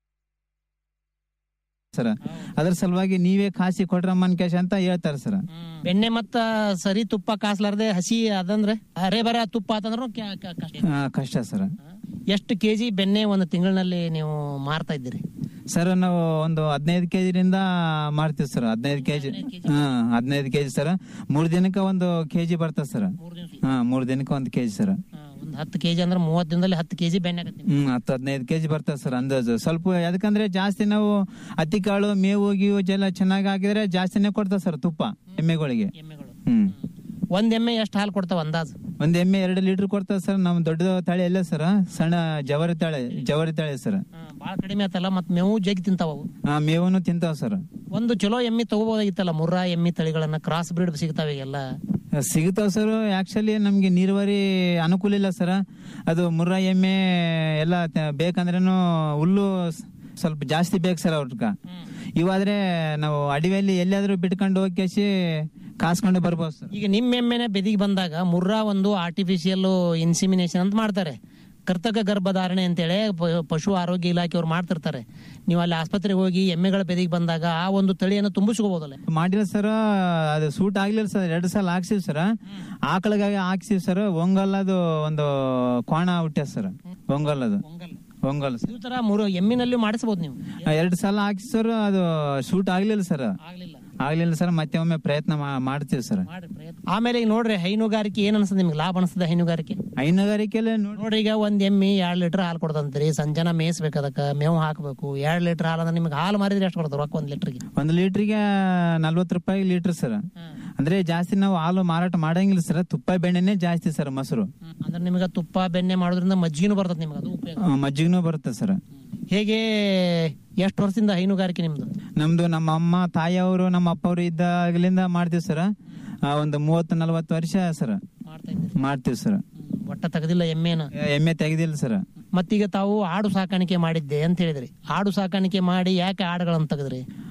ಸರ್ ಅದ್ರ ಸಲುವಾಗಿ ನೀವೇ ಕಾಸಿ ಕೊಟ್ರಮ್ಮ ಅನ್ಕೇಶ್ ಅಂತ ಹೇಳ್ತಾರೆ ಸರ್ ಬೆಣ್ಣೆ ಮತ್ತ ಸರಿ ತುಪ್ಪ ಕಾಸ್ಲಾರ್ದೆ ಹಸಿ ಅದಂದ್ರೆ ಅರೆ ಬರ ತುಪ್ಪ ಆತಂದ್ರು ಕ್ಯಾ- ಕ- ಕಷ್ಟ ಆ, ಕಷ್ಟ ಸರ್ ಎಷ್ಟು ಕೆಜಿ ಬೆಣ್ಣೆ ಒಂದು ತಿಂಗಳಿನಲ್ಲಿ ನೀವು ಮಾರ್ತಾ ಇದ್ದೀರಿ ಸರ್ ನಾವು ಒಂದು ಹದಿನೈದು ಕೆಜಿರಿಂದ ಮಾಡ್ತೀವಿ ಸರ್ ಹದಿನೈದು ಕೆಜಿ ಹಾ ಹದಿನೈದು ಕೆಜಿ ಸರ್ ಮೂರ್ ದಿನಕ್ಕೆ ಒಂದು ಕೆಜಿ ಬರ್ತದೆ ಸರ್ ಹಾ ಮೂರ್ ದಿನಕ್ಕೆ ಒಂದು ಕೆಜಿ ಸರ್ ಒಂದು ಹತ್ತು ಕೆಜಿ ಅಂದ್ರೆ ಮೂವತ್ತು ದಿನದಲ್ಲಿ ಹತ್ತು ಕೆಜಿ ಬೆಣ್ಣೆ ಆಗತ್ತೆ ಹ್ಮ್ ಹತ್ತು ಹದಿನೈದು ಕೆಜಿ ಬರ್ತದೆ ಸರ್ ಅಂದಾಜು ಸ್ವಲ್ಪ ಯಾಕಂದ್ರೆ ಜಾಸ್ತಿ ನಾವು ಹತ್ತಿ ಕಾಳು ಮೇವು ಗೀವು ಎಲ್ಲ ಚೆನ್ನಾಗಿ ಹಾಕಿದ್ರೆ ಜಾಸ್ತಿನೇ ಕೊಡ್ತದೆ ಸರ್ ತುಪ್ಪ ಎಮ್ಮೆಗಳಿಗೆ ಹ್ಮ್ ಒಂದ್ ಎಮ್ಮೆ ಎಷ್ಟು ಹಾಲು ಕೊಡ್ತಾವ ಅಂದಾಜು ಒಂದ್ ಎಮ್ಮೆ ಎರಡು ಲೀಟರ್ ಕೊಡ್ತದೆ ಸರ್ ನಮ್ ದೊಡ್ಡ ತಳಿ ಎಲ್ಲ ಸರ್ ಸಣ್ಣ ಜವರಿ ತಳಿ ಜವರಿ ತಳಿ ಸರ್ ಬಾಳ ಕಡಿಮೆ ಆತಲ್ಲ ಮತ್ ಮೇವು ಜಗ್ಗಿ ತಿಂತಾವ ಅವು ಆ ಮೇವನ್ನು ತಿಂತಾವ ಸರ್ ಒಂದು ಚಲೋ ಎಮ್ಮಿ ತಗೋಬಹುದಾಗಿತ್ತಲ್ಲ ಮುರ್ರಾ ಎಮ್ಮಿ ತಳಿಗಳನ್ನ ಕ್ರಾಸ್ ಬ್ರೀಡ್ ಸಿಗ್ತಾವ ಈಗೆಲ್ಲ ಸಿಗುತ್ತಾವ ಸರ್ ಆಕ್ಚುಲಿ ನಮ್ಗೆ ನೀರಾವರಿ ಅನುಕೂಲ ಇಲ್ಲ ಸರ್ ಅದು ಮುರ್ರಾ ಎಮ್ಮೆ ಎಲ್ಲ ತ- ಬೇಕಂದ್ರೇನು ಹುಲ್ಲು ಸ್- ಸ್ವಲ್ಪ ಜಾಸ್ತಿ ಬೇಕು ಸರ್ ಅವ್ರಕ್ಕ ಇವಾದ್ರೆ ನಾವು ಅಡವಿಯಲ್ಲಿ ಎಲ್ಲಿಯಾದ್ರೂ ಬಿಟ್ಕೊಂಡು ಹೋಗಿ ಕಾಸ್ಕೊಂಡು ಬರ್ಬೋದು ಸರ್ ಈಗ ನಿಮ್ಮ ಎಮ್ಮೆನೆ ಬೆದಿಗೆ ಬಂದಾಗ ಮುರ್ರಾ ಒಂದು ಆರ್ಟಿಫಿಷಿಯಲ್ ಇನ್ಸಿಮಿನೇಷನ್ ಅಂತ ಮಾಡ್ತಾರೆ ಕರ್ತಕ ಗರ್ಭಧಾರಣೆ ಅಂತೇಳಿ ಪ- ಪಶು ಆರೋಗ್ಯ ಇಲಾಖೆಯವ್ರು ಮಾಡ್ತಿರ್ತಾರೆ ನೀವು ಅಲ್ಲಿ ಆಸ್ಪತ್ರೆಗೆ ಹೋಗಿ ಎಮ್ಮೆಗಳ ಬೆದಿಗೆ ಬಂದಾಗ ಆ ಒಂದು ತಳಿಯನ್ನು ತುಂಬಿಸ್ಕೋಬಹುದಲ್ಲ ಮಾಡಿಲ್ಲ ಸರ್ ಅದು ಸೂಟ್ ಆಗ್ಲಿಲ್ಲ ಸರ್ ಎರಡು ಸಲ ಹಾಕ್ಸಿವ್ ಸರ್ ಆಕಳಿಗಾಗಿ ಹಾಕ್ಸಿವ್ ಸರ್ ಒಂಗಲ್ಲದು ಒಂದು ಕೋಣ ಹುಟ್ಟ್ಯ ಸರ್ ಒಂಗಲ್ಲದು ಒಂಗಲ್ ಸರ್ ಈ ತರ ಮೂರು ಎಮ್ಮಿನಲ್ಲಿ ಮಾಡಿಸಬಹುದು ನೀವು ಎರಡು ಸಲ ಹಾಕಿ ಸರ್ ಅದು ಶೂಟ್ ಆಗ್ಲಿಲ್ಲ ಸರ್ ಆಗ್ಲಿಲ್ಲ ಸರ್ ಮತ್ತೆ ಒಮ್ಮೆ ಪ್ರಯತ್ನ ಮಾ- ಮಾಡ್ತೀವಿ ಸರ್ ಆಮೇಲೆ ಈಗ ನೋಡ್ರಿ ಹೈನುಗಾರಿಕೆ ಏನ್ ಅನ್ಸ್ತದೆ ನಿಮ್ಗೆ ಲಾಭ ಅನ್ಸ್ತದೆ ಹೈನುಗಾರಿಕೆ ಹೈನುಗಾರಿಕೆಲೆ ನೋಡ್ರಿ ಈಗ ಒಂದ್ ಎಮ್ಮಿ ಎರಡ್ ಲೀಟರ್ ಹಾಲು ಕೊಡ್ತಂತ್ರಿ ಸಂಜನ ಮೇಯಿಸ್ಬೇಕು ಅದಕ್ಕ ಮೇವು ಹಾಕ್ಬೇಕು ಎರಡ್ ಲೀಟರ್ ಹಾಲು ಅಂದ್ರೆ ನಿಮ್ಗೆ ಹಾಲು ಮಾರಿದ್ರೆ ಎಷ್ಟು ಕೊಡ್ತಾರೆ ರೊಕ್ಕ ಒಂದ್ ಲೀಟರ್ಗೆ ಒಂದು ಲೀಟ್ರಿಗೆ ನಲ್ವತ್ತು ರೂಪಾಯಿ ಲೀಟರ್ ಸರ್ ಅಂದ್ರೆ ಜಾಸ್ತಿ ನಾವು ಹಾಲು ಮಾರಾಟ ಮಾಡಂಗಿಲ್ಲ ಸರ್ ತುಪ್ಪ ಬೆಣ್ಣೆನೆ ಜಾಸ್ತಿ ಸರ್ ಮೊಸರು ಅಂದ್ರೆ ನಿಮ್ಗೆ ತುಪ್ಪ ಬೆಣ್ಣೆ ಮಾಡೋದ್ರಿಂದ ಮಜ್ಜಿಗೆನೂ ಬರ್ತದೆ ನಿಮ್ಗೆ ಅದು ಉಪಯೋಗ ಆ, ಮಜ್ಜಿಗೆನೂ ಬರುತ್ತೆ ಸರ್ ಹೇಗೆ ಎಷ್ಟು ವರ್ಷದಿಂದ ಹೈನುಗಾರಿಕೆ ನಿಮ್ದು ನಮ್ದು ನಮ್ಮ ಅಮ್ಮ ತಾಯಿಯವರು ನಮ್ಮ ಅಪ್ಪವರು ಇದ್ದಾಗಲಿಂದ ಮಾಡ್ತೀವಿ ಸರ್ ಆ, ಒಂದು ಮೂವತ್ತು ನಲ್ವತ್ತು ವರ್ಷ ಸರ್ ಮಾಡ್ತೀವಿ ಸರ್ ಒಟ್ಟ ತೆಗೆದಿಲ್ಲ ಎಮ್ಮೆನ ಎಮ್ಮೆ ತೆಗೆದಿಲ್ಲ ಸರ್ ಮತ್ತೀಗ ತಾವು ಆಡು ಸಾಕಾಣಿಕೆ ಮಾಡಿದ್ದೆ ಅಂತ ಹೇಳಿದ್ರಿ ಆಡು ಸಾಕಾಣಿಕೆ ಮಾಡಿ ಯಾಕೆ ಆಡುಗಳನ್ನ ತೆಗೆದ್ರಿ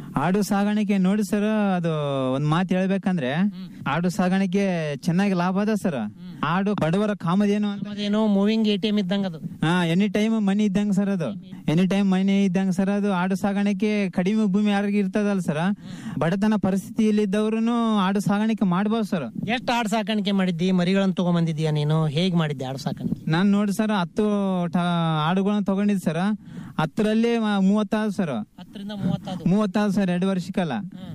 ಆಡು ಸಾಗಾಣಿಕೆ ನೋಡಿ ಸರ್ ಅದು ಒಂದ್ ಮಾತು ಹೇಳ್ಬೇಕಂದ್ರೆ ಆಡು ಸಾಗಾಣಿಕೆ ಚೆನ್ನಾಗಿ ಲಾಭ ಅದ ಸರ್ ಆಡು ಬಡವರ ಕಾಮಧೇನು ಅಂತ ಅದೇನೋ ಮೂವಿಂಗ್ ಎ ಟಿ ಎಂ ಇದ್ದಂಗ ಅದು ಹಾ ಎನಿ ಟೈಮ್ ಮನಿ ಇದ್ದಂಗ ಸರ್ ಅದು ಎನಿ ಟೈಮ್ ಮನಿ ಇದ್ದಂಗ ಸರ್ ಅದು ಆಡು ಸಾಗಾಣಿಕೆ ಕಡಿಮೆ ಭೂಮಿ ಯಾರಿಗೆ ಇರ್ತದಲ್ಲ ಸರ್ ಬಡತನ ಪರಿಸ್ಥಿತಿಯಲ್ಲಿ ಇದ್ದವ್ರು ಆಡು ಸಾಗಾಣಿಕೆ ಮಾಡ್ಬೋದು ಸರ್ ಎಷ್ಟು ಆಡು ಸಾಕಾಣಿಕೆ ಮಾಡಿದ್ದಿ ಮರಿಗಳನ್ನ ತಗೊಂಬಂದಿದ್ಯಾ ನೀನು ಹೇಗ್ ಮಾಡಿದ್ದೆ ಆಡು ಸಾಕಾಣಿಕೆ ನಾನ್ ನೋಡಿ ಸರ್ ಹತ್ತು ಟ- ಆಡುಗಳನ್ನ ತಗೊಂಡಿದ್ ಸರ್ ಹತ್ತರಲ್ಲಿ ಮೂವತ್ತಾರು ಸರ್ ಹತ್ತರಿಂದ ಮೂವತ್ತಾದ್ರು ಮೂವತ್ತಾರು ಸರ್ ಎರಡು ವರ್ಷಕ್ಕಲ್ಲ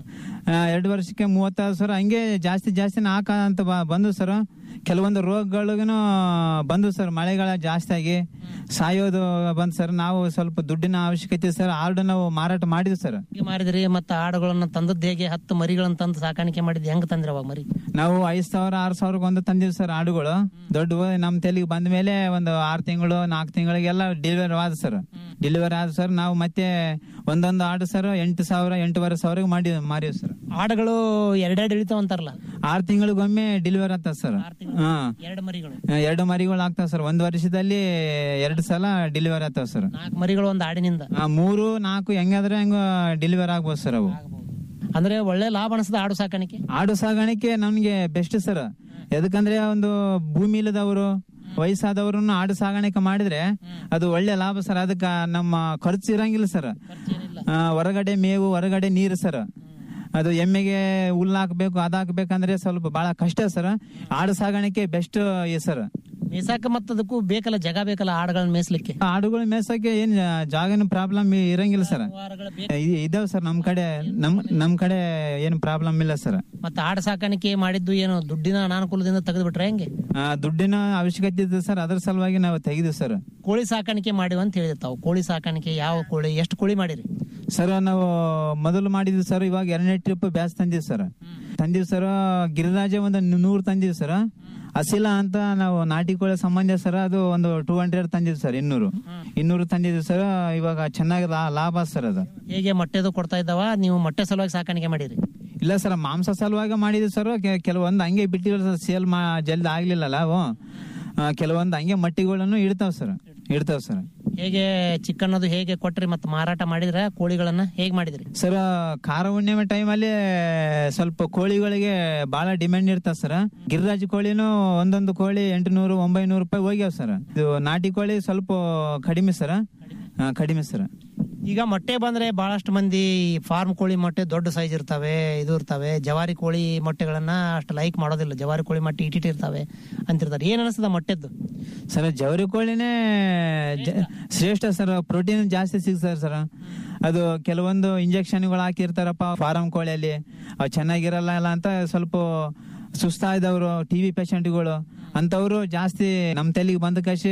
ಆ, ಎರಡು ವರ್ಷಕ್ಕೆ ಮೂವತ್ತಾರು ಸರ್ ಹಂಗೆ ಜಾಸ್ತಿ ಜಾಸ್ತಿ ಹಾಕ ಅಂತ ಬ- ಬಂದು ಸರ್ ಕೆಲವೊಂದು ರೋಗಗಳಿಗೂ ಬಂದು ಸರ್ ಮಳೆಗಾಲ ಜಾಸ್ತಿ ಆಗಿ ಸಾಯೋದು ಬಂದ್ ಸರ್ ನಾವು ಸ್ವಲ್ಪ ದುಡ್ಡಿನ ಅವಶ್ಯಕತೆ ಸರ್ ಆರ್ಡ್ ನಾವು ಮಾರಾಟ ಮಾಡಿದ್ವಿ ಸರ್ ಹೇಗೆ ಮಾರಿದ್ರಿ ಮತ್ತೆ ಆಡುಗಳನ್ನ ತಂದದ್ದು ಹೇಗೆ ಹತ್ತು ಮರಿಗಳನ್ನ ತಂದು ಸಾಕಾಣಿಕೆ ಮಾಡಿದ್ವಿ ಹೆಂಗ್ ತಂದ್ರಿ ಅವಾಗ ಮರಿ ನಾವು ಐದ್ ಸಾವಿರ ಆರ್ ಸಾವಿರಕ್ಕೆ ಒಂದು ತಂದಿವಿ ಸರ್ ಆಡುಗಳು ದೊಡ್ಡವು ನಮ್ ತೆಲಿಗೆ ಬಂದ ಮೇಲೆ ಒಂದು ಆರ್ ತಿಂಗಳು ನಾಲ್ಕು ತಿಂಗಳಿಗೆಲ್ಲ ಡೆಲಿವರಿ ಆದ ಸರ್ ಡೆಲಿವರಿ ಆದ ಸರ್ ನಾವು ಮತ್ತೆ ಒಂದೊಂದು ಆಡು ಸರ್ ಎಂಟು ಸಾವಿರ ಎಂಟೂವರೆ ಸಾವಿರ ಮಾಡಿ ಮಾರಿವಿ ಸರ್ ಆಡುಗಳು ಎರಡೆರಡು ಇಳಿತಾವ ಅಂತಾರಲ್ಲ ಆರ್ ತಿಂಗಳಿಗೊಮ್ಮೆ ಡೆಲಿವರಿ ಆಗ್ತದೆ ಸರ್ ಹಾ ಎರಡು ಮರಿಗಳು ಎರಡು ಮರಿಗಳು ಆಗ್ತಾವ ಸರ್ ಒಂದ್ ವರ್ಷದಲ್ಲಿ ಎರಡು ಸಲ ಡೆಲಿವರಿ ಆಗ್ತಾವ ಸರ್ ನಾಲ್ಕು ಮರಿಗಳು ಒಂದು ಆಡಿನಿಂದ ಆ, ಮೂರು ನಾಲ್ಕು ಹೆಂಗಾದ್ರೆ ಹೆಂಗ ಡೆಲಿವರಿ ಆಗ್ಬೋದು ಸರ್ ಅವು ಅಂದ್ರೆ ಒಳ್ಳೆ ಲಾಭ ಅನಿಸ್ತದ ಆಡು ಸಾಕಾಣಿಕೆ ಆಡು ಸಾಗಾಣಿಕೆ ನಮ್ಗೆ ಬೆಸ್ಟ್ ಸರ್ ಎದಕ್ಕಂದ್ರೆ ಒಂದು ಭೂಮಿ ಇಲ್ಲದವರು ವಯಸ್ಸಾದವ್ರನ್ನ ಆಡು ಸಾಗಾಣಿಕೆ ಮಾಡಿದ್ರೆ ಅದು ಒಳ್ಳೆ ಲಾಭ ಸರ್ ಅದಕ್ಕ ನಮ್ಮ ಖರ್ಚು ಇರಂಗಿಲ್ಲ ಸರ್ ಆ, ಹೊರಗಡೆ ಮೇವು ಹೊರಗಡೆ ನೀರು ಸರ್ ಅದು ಎಮ್ಮೆಗೆ ಹುಲ್ಲು ಹಾಕ್ಬೇಕು ಅದ್ ಹಾಕ್ಬೇಕಂದ್ರೆ ಸ್ವಲ್ಪ ಬಹಳ ಕಷ್ಟ ಸರ್ ಆಡು ಸಾಗಾಣಿಕೆ ಬೆಸ್ಟ್ ಸರ್ ಮೇಸಾಕ ಮತ್ತ ಅದಕ್ಕೂ ಬೇಕಲ್ಲ ಜಗ ಬೇಕಲ್ಲ ಆಡುಗಳನ್ನ ಮೇಯ್ಸ್ಲಿಕ್ಕೆ ಆಡುಗಳು ಮೇಸಕ್ಕೆ ಏನ್ ಜಾಗನ ಪ್ರಾಬ್ಲಮ್ ಇರಂಗಿಲ್ಲ ಸರ್ ಇದಾವ್ ಸರ್ ನಮ್ ಕಡೆ ನಮ್ ನಮ್ ಕಡೆ ಏನ್ ಪ್ರಾಬ್ಲಮ್ ಇಲ್ಲ ಸರ್ ಮತ್ತೆ ಆಡು ಸಾಕಾಣಿಕೆ ಮಾಡಿದ್ದು ಏನು ದುಡ್ಡಿನ ಅನಾನುಕೂಲದಿಂದ ತೆಗೆದು ಬಿಟ್ರೆ ಹೆಂಗೆ ಆ, ದುಡ್ಡಿನ ಅವಶ್ಯಕತೆ ಇದೆ ಸರ್ ಅದ್ರ ಸಲುವಾಗಿ ನಾವು ತೆಗೆದಿವಿ ಸರ್ ಕೋಳಿ ಸಾಕಾಣಿಕೆ ಮಾಡಿವ ಅಂತ ಹೇಳಿದೆ ತಾವು ಕೋಳಿ ಸಾಕಾಣಿಕೆ ಯಾವ ಕೋಳಿ ಎಷ್ಟು ಕೋಳಿ ಮಾಡಿರಿ ಸರ್ ನಾವು ಮೊದಲು ಮಾಡಿದ್ವಿ ಸರ್ ಇವಾಗ ಎರಡನೇ ಟ್ರಿಪ್ ಬ್ಯಾಸ್ ತಂದಿವಿ ಸರ್ ತಂದಿವಿ ಸರ್ ಗಿರಿರಾಜ ಒಂದು ನೂರು ತಂದಿವಿ ಸರ್ ಅಸಿಲ ಅಂತ ನಾವು ನಾಟಿ ಕೋಳಿ ಸಂಬಂಧ ಸರ್ ಅದು ಒಂದು ಟೂ ಹಂಡ್ರೆಡ್ ತಂದಿದ್ವಿ ಸರ್ ಇನ್ನೂರು ಇನ್ನೂರು ತಂದಿದ್ವಿ ಸರ್ ಇವಾಗ ಚೆನ್ನಾಗಿ ಲಾ- ಲಾಭ ಸರ್ ಅದು ಹೇಗೆ ಮೊಟ್ಟೆದು ಕೊಡ್ತಾ ಇದ್ದಾವ ನೀವು ಮೊಟ್ಟೆ ಸಲುವಾಗಿ ಸಾಕಾಣಿಕೆ ಮಾಡಿರಿ ಇಲ್ಲ ಸರ್ ಮಾಂಸ ಸಲುವಾಗಿ ಮಾಡಿದ್ವಿ ಸರ್ ಕೆ- ಕೆಲವೊಂದು ಹಂಗೆ ಬಿಟ್ಟಿಲ್ಲ ಸರ್ ಸೇಲ್ ಮಾ ಜಲ್ದಿ ಆಗ್ಲಿಲ್ಲಲ್ಲ ಅವು ಆ, ಕೆಲವೊಂದು ಹಂಗೆ ಮಟ್ಟಿಗಳನ್ನು ಇಡ್ತಾವ ಸರ್ ಇಡ್ತಾವ ಸರ್ ಹೇಗೆ ಚಿಕನ್ ಅದು ಹೇಗೆ ಕೊಟ್ರಿ ಮತ್ತೆ ಮಾರಾಟ ಮಾಡಿದ್ರ ಕೋಳಿಗಳನ್ನ ಹೇಗ್ ಮಾಡಿದ್ರಿ ಸರ್ ಖಾರ ಹುಣ್ಣಿಮೆ ಟೈಮಲ್ಲಿ ಸ್ವಲ್ಪ ಕೋಳಿಗಳಿಗೆ ಬಹಳ ಡಿಮ್ಯಾಂಡ್ ಇರ್ತದೆ ಸರ್ ಗಿರಿರಾಜ್ ಕೋಳಿನೂ ಒಂದೊಂದು ಕೋಳಿ ಎಂಟುನೂರು ಒಂಬೈನೂರು ರೂಪಾಯಿ ಹೋಗ್ಯಾವ ಸರ್ ಇದು ನಾಟಿ ಕೋಳಿ ಸ್ವಲ್ಪ ಕಡಿಮೆ ಸರ್ ಆ, ಕಡಿಮೆ ಸರ್ ಈಗ ಮೊಟ್ಟೆ ಬಂದ್ರೆ ಬಹಳಷ್ಟು ಮಂದಿ ಫಾರ್ಮ್ ಕೋಳಿ ಮೊಟ್ಟೆ ದೊಡ್ಡ ಸೈಜ್ ಇರ್ತವೆ ಇದು ಇರ್ತವೆ ಜವಾರಿ ಕೋಳಿ ಮೊಟ್ಟೆಗಳನ್ನ ಅಷ್ಟು ಲೈಕ್ ಮಾಡೋದಿಲ್ಲ ಜವಾರಿ ಕೋಳಿ ಮೊಟ್ಟೆ ಇಟ್ಟಿಟ್ಟು ಇರ್ತವೆ ಅಂತಿರ್ತಾರೆ ಏನ್ ಅನಿಸ್ತದ ಮೊಟ್ಟೆದ್ದು ಸರ್ ಜವರಿ ಕೋಳಿನೇ ಜ- ಶ್ರೇಷ್ಠ ಸರ್ ಪ್ರೋಟೀನ್ ಜಾಸ್ತಿ ಸಿಗ್ತದೆ ಸರ್ ಅದು ಕೆಲವೊಂದು ಇಂಜೆಕ್ಷನ್ಗಳು ಹಾಕಿರ್ತಾರಪ್ಪ ಫಾರಂ ಕೋಳಿಯಲ್ಲಿ ಅವು ಚೆನ್ನಾಗಿರಲ್ಲ ಅಲ್ಲ ಅಂತ ಸ್ವಲ್ಪ ಸುಸ್ತಾದವರು ಟಿ ವಿ ಪೇಷಂಟ್ಗಳು ಅಂತವ್ರು ಜಾಸ್ತಿ ನಮ್ಮ ತಲೆಗೆ ಬಂದ ಕಾಶಿ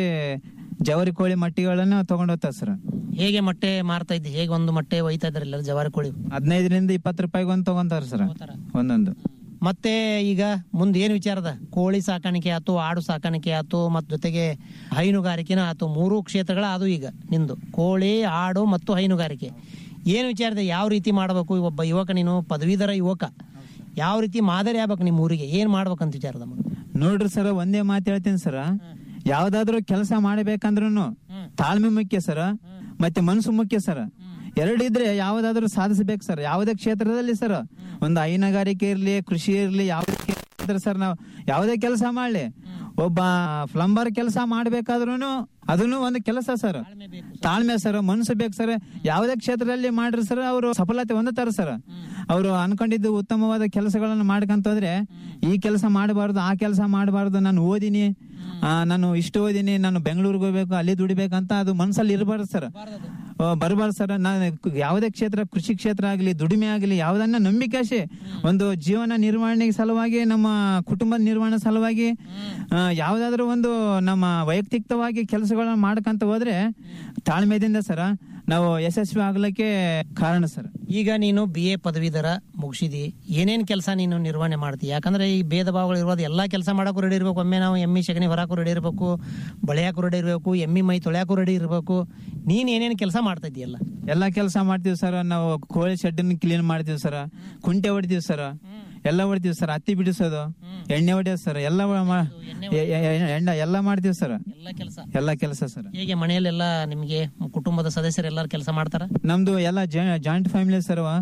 ಜವರಿ ಕೋಳಿ ಮಟ್ಟಿಗಳನ್ನು ತಗೊಂಡು ಹೋಗ್ತಾರೆ ಸರ್ ಹೇಗೆ ಮೊಟ್ಟೆ ಮಾರ್ತಾ ಇದ್ದಿ ಹೇಗೆ ಒಂದು ಮೊಟ್ಟೆ ಒಯ್ತಾ ಇದ್ರಲ್ಲ ಜವಾರಿ ಕೋಳಿ ಹದಿನೈದರಿಂದ ಇಪ್ಪತ್ತು ರೂಪಾಯಿಗೆ ಒಂದು ತಗೊಂತಾರೆ ಸರ್ ಒಂದೊಂದು ಮತ್ತೆ ಈಗ ಮುಂದೆ ಏನು ವಿಚಾರದ ಕೋಳಿ ಸಾಕಾಣಿಕೆ ಆತು ಆಡು ಸಾಕಾಣಿಕೆ ಆತು ಮತ್ತು ಜೊತೆಗೆ ಹೈನುಗಾರಿಕೆನೂ ಆತು ಮೂರು ಕ್ಷೇತ್ರಗಳ ಅದು ಈಗ ನಿಂದು ಕೋಳಿ ಆಡು ಮತ್ತು ಹೈನುಗಾರಿಕೆ ಏನು ವಿಚಾರದ ಯಾವ ರೀತಿ ಮಾಡಬೇಕು ಒಬ್ಬ ಯುವಕ ನೀನು ಪದವೀಧರ ಯುವಕ ಯಾವ ರೀತಿ ಮಾದರಿ ಆಗ್ಬೇಕು ನಿಮ್ಮ ಊರಿಗೆ ಏನ್ ಮಾಡ್ಬೇಕಂತ ವಿಚಾರದ ನೋಡ್ರಿ ಸರ್ ಒಂದೇ ಮಾತು ಹೇಳ್ತೀನಿ ಸರ್ ಯಾವ್ದಾದ್ರು ಕೆಲಸ ಮಾಡಬೇಕಂದ್ರೂ ತಾಳ್ಮೆ ಮುಖ್ಯ ಸರ್ ಮತ್ತೆ ಮನಸ್ಸು ಮುಖ್ಯ ಸರ್ ಎರಡು ಇದ್ರೆ ಯಾವ್ದಾದ್ರು ಸಾಧಿಸಬೇಕು ಸರ್ ಯಾವುದೇ ಕ್ಷೇತ್ರದಲ್ಲಿ ಸರ್ ಒಂದು ಹೈನುಗಾರಿಕೆ ಇರ್ಲಿ ಕೃಷಿ ಇರ್ಲಿ ಯಾವುದೇ ಇದ್ರೆ ಸರ್ ನಾವು ಯಾವುದೇ ಕೆಲಸ ಮಾಡ್ಲಿ ಒಬ್ಬ ಪ್ಲಂಬರ್ ಕೆಲಸ ಮಾಡ್ಬೇಕಾದ್ರೂ ಅದನ್ನು ಒಂದು ಕೆಲಸ ಸರ್ ತಾಳ್ಮೆ ಸರ್ ಮನಸ್ಸು ಬೇಕು ಸರ್ ಯಾವುದೇ ಕ್ಷೇತ್ರದಲ್ಲಿ ಮಾಡ್ರಿ ಸರ್ ಅವರು ಸಫಲತೆ ಹೊಂದುತ್ತಾರೆ ಸರ್ ಅವರು ಅನ್ಕೊಂಡಿದ್ದು ಉತ್ತಮವಾದ ಕೆಲಸಗಳನ್ನು ಮಾಡ್ಕೊಂತ ಹೋದ್ರೆ ಈ ಕೆಲಸ ಮಾಡಬಾರ್ದು ಆ ಕೆಲಸ ಮಾಡಬಾರ್ದು ನಾನು ಓದಿನಿ ಆ, ನಾನು ಇಷ್ಟು ಓದಿನಿ ನಾನು ಬೆಂಗಳೂರಿಗೆ ಹೋಗ್ಬೇಕು ಅಲ್ಲಿ ದುಡಿಬೇಕಂತ ಅದು ಮನಸ್ಸಲ್ಲಿ ಇರಬಾರ್ದು ಸರ್ ಬರಬಾರ್ದು ಸರ್ ನಾನು ಕು- ಯಾವುದೇ ಕ್ಷೇತ್ರ ಕೃಷಿ ಕ್ಷೇತ್ರ ಆಗಲಿ ದುಡಿಮೆ ಆಗಲಿ ಯಾವುದನ್ನ ನಂಬಿಕೆ ಆಸೆ ಒಂದು ಜೀವನ ನಿರ್ವಹಣೆ ಸಲುವಾಗಿ ನಮ್ಮ ಕುಟುಂಬದ ನಿರ್ವಹಣೆ ಸಲುವಾಗಿ ಆ, ಯಾವುದಾದ್ರೂ ಒಂದು ನಮ್ಮ ವೈಯಕ್ತಿಕವಾಗಿ ಕೆಲಸಗಳನ್ನ ಮಾಡ್ಕೊಂತ ಹೋದ್ರೆ ತಾಳ್ಮೆದಿಂದ ಸರ ನಾವು ಯಶಸ್ವಿ ಆಗ್ಲಿಕ್ಕೆ ಕಾರಣ ಸರ್ ಈಗ ನೀನು ಬಿ ಎ ಪದವೀಧರ ಮುಗಿಸಿದಿ ಏನೇನ್ ಕೆಲಸ ನೀನು ನಿರ್ವಹಣೆ ಮಾಡ್ತಿ ಯಾಕಂದ್ರೆ ಈ ಭೇದ ಭಾವಗಳು ಇರೋದು ಎಲ್ಲಾ ಕೆಲಸ ಮಾಡಕ್ಕೂ ರೆಡಿ ಇರ್ಬೇಕು ಒಮ್ಮೆ ನಾವು ಎಮ್ಮಿ ಸಗಣಿ ಹೊರಕ್ಕೂ ರೆಡಿ ಇರಬೇಕು ಬಳೆಯಾಕೂ ರೆಡಿ ಇರಬೇಕು ಎಮ್ಮಿ ಮೈ ತೊಳೆಯಾಕೂ ರೆಡಿ ಇರಬೇಕು ನೀನ್ ಏನೇನ್ ಕೆಲಸ ಮಾಡ್ತಾ ಇದೀಯಲ್ಲ ಎಲ್ಲಾ ಕೆಲಸ ಮಾಡ್ತೀವಿ ಸರ್ ನಾವು ಕೋಳಿ ಶೆಡ್ ಕ್ಲೀನ್ ಮಾಡ್ತೀವಿ ಸರ್ ಕುಂಟೆ ಹೊಡಿತೀವಿ ಸರ್ ಎಲ್ಲ ಹೊಡಿತೀವಿ ಸರ್ ಹತ್ತಿ ಬಿಡಿಸೋದು ಎಣ್ಣೆ ಹೊಡಿಯೋದು ಸರ್ ಎಲ್ಲ ಮಾ- ಎ- ಎ- ಎ- ಎಣ್ಣೆ ಎಲ್ಲ ಮಾಡ್ತೀವಿ ಸರ್ ಎಲ್ಲ ಕೆಲಸ ಎಲ್ಲ ಕೆಲಸ ಸರ್ ಹೇಗೆ ಮನೆಯಲ್ಲೆಲ್ಲ ನಿಮಗೆ ಕುಟುಂಬದ ಸದಸ್ಯರು ಎಲ್ಲರೂ ಕೆಲಸ ಮಾಡ್ತಾರ ನಮ್ದು ಎಲ್ಲ ಜಾಯಿಂಟ್ ಫ್ಯಾಮಿಲಿ ಸರ್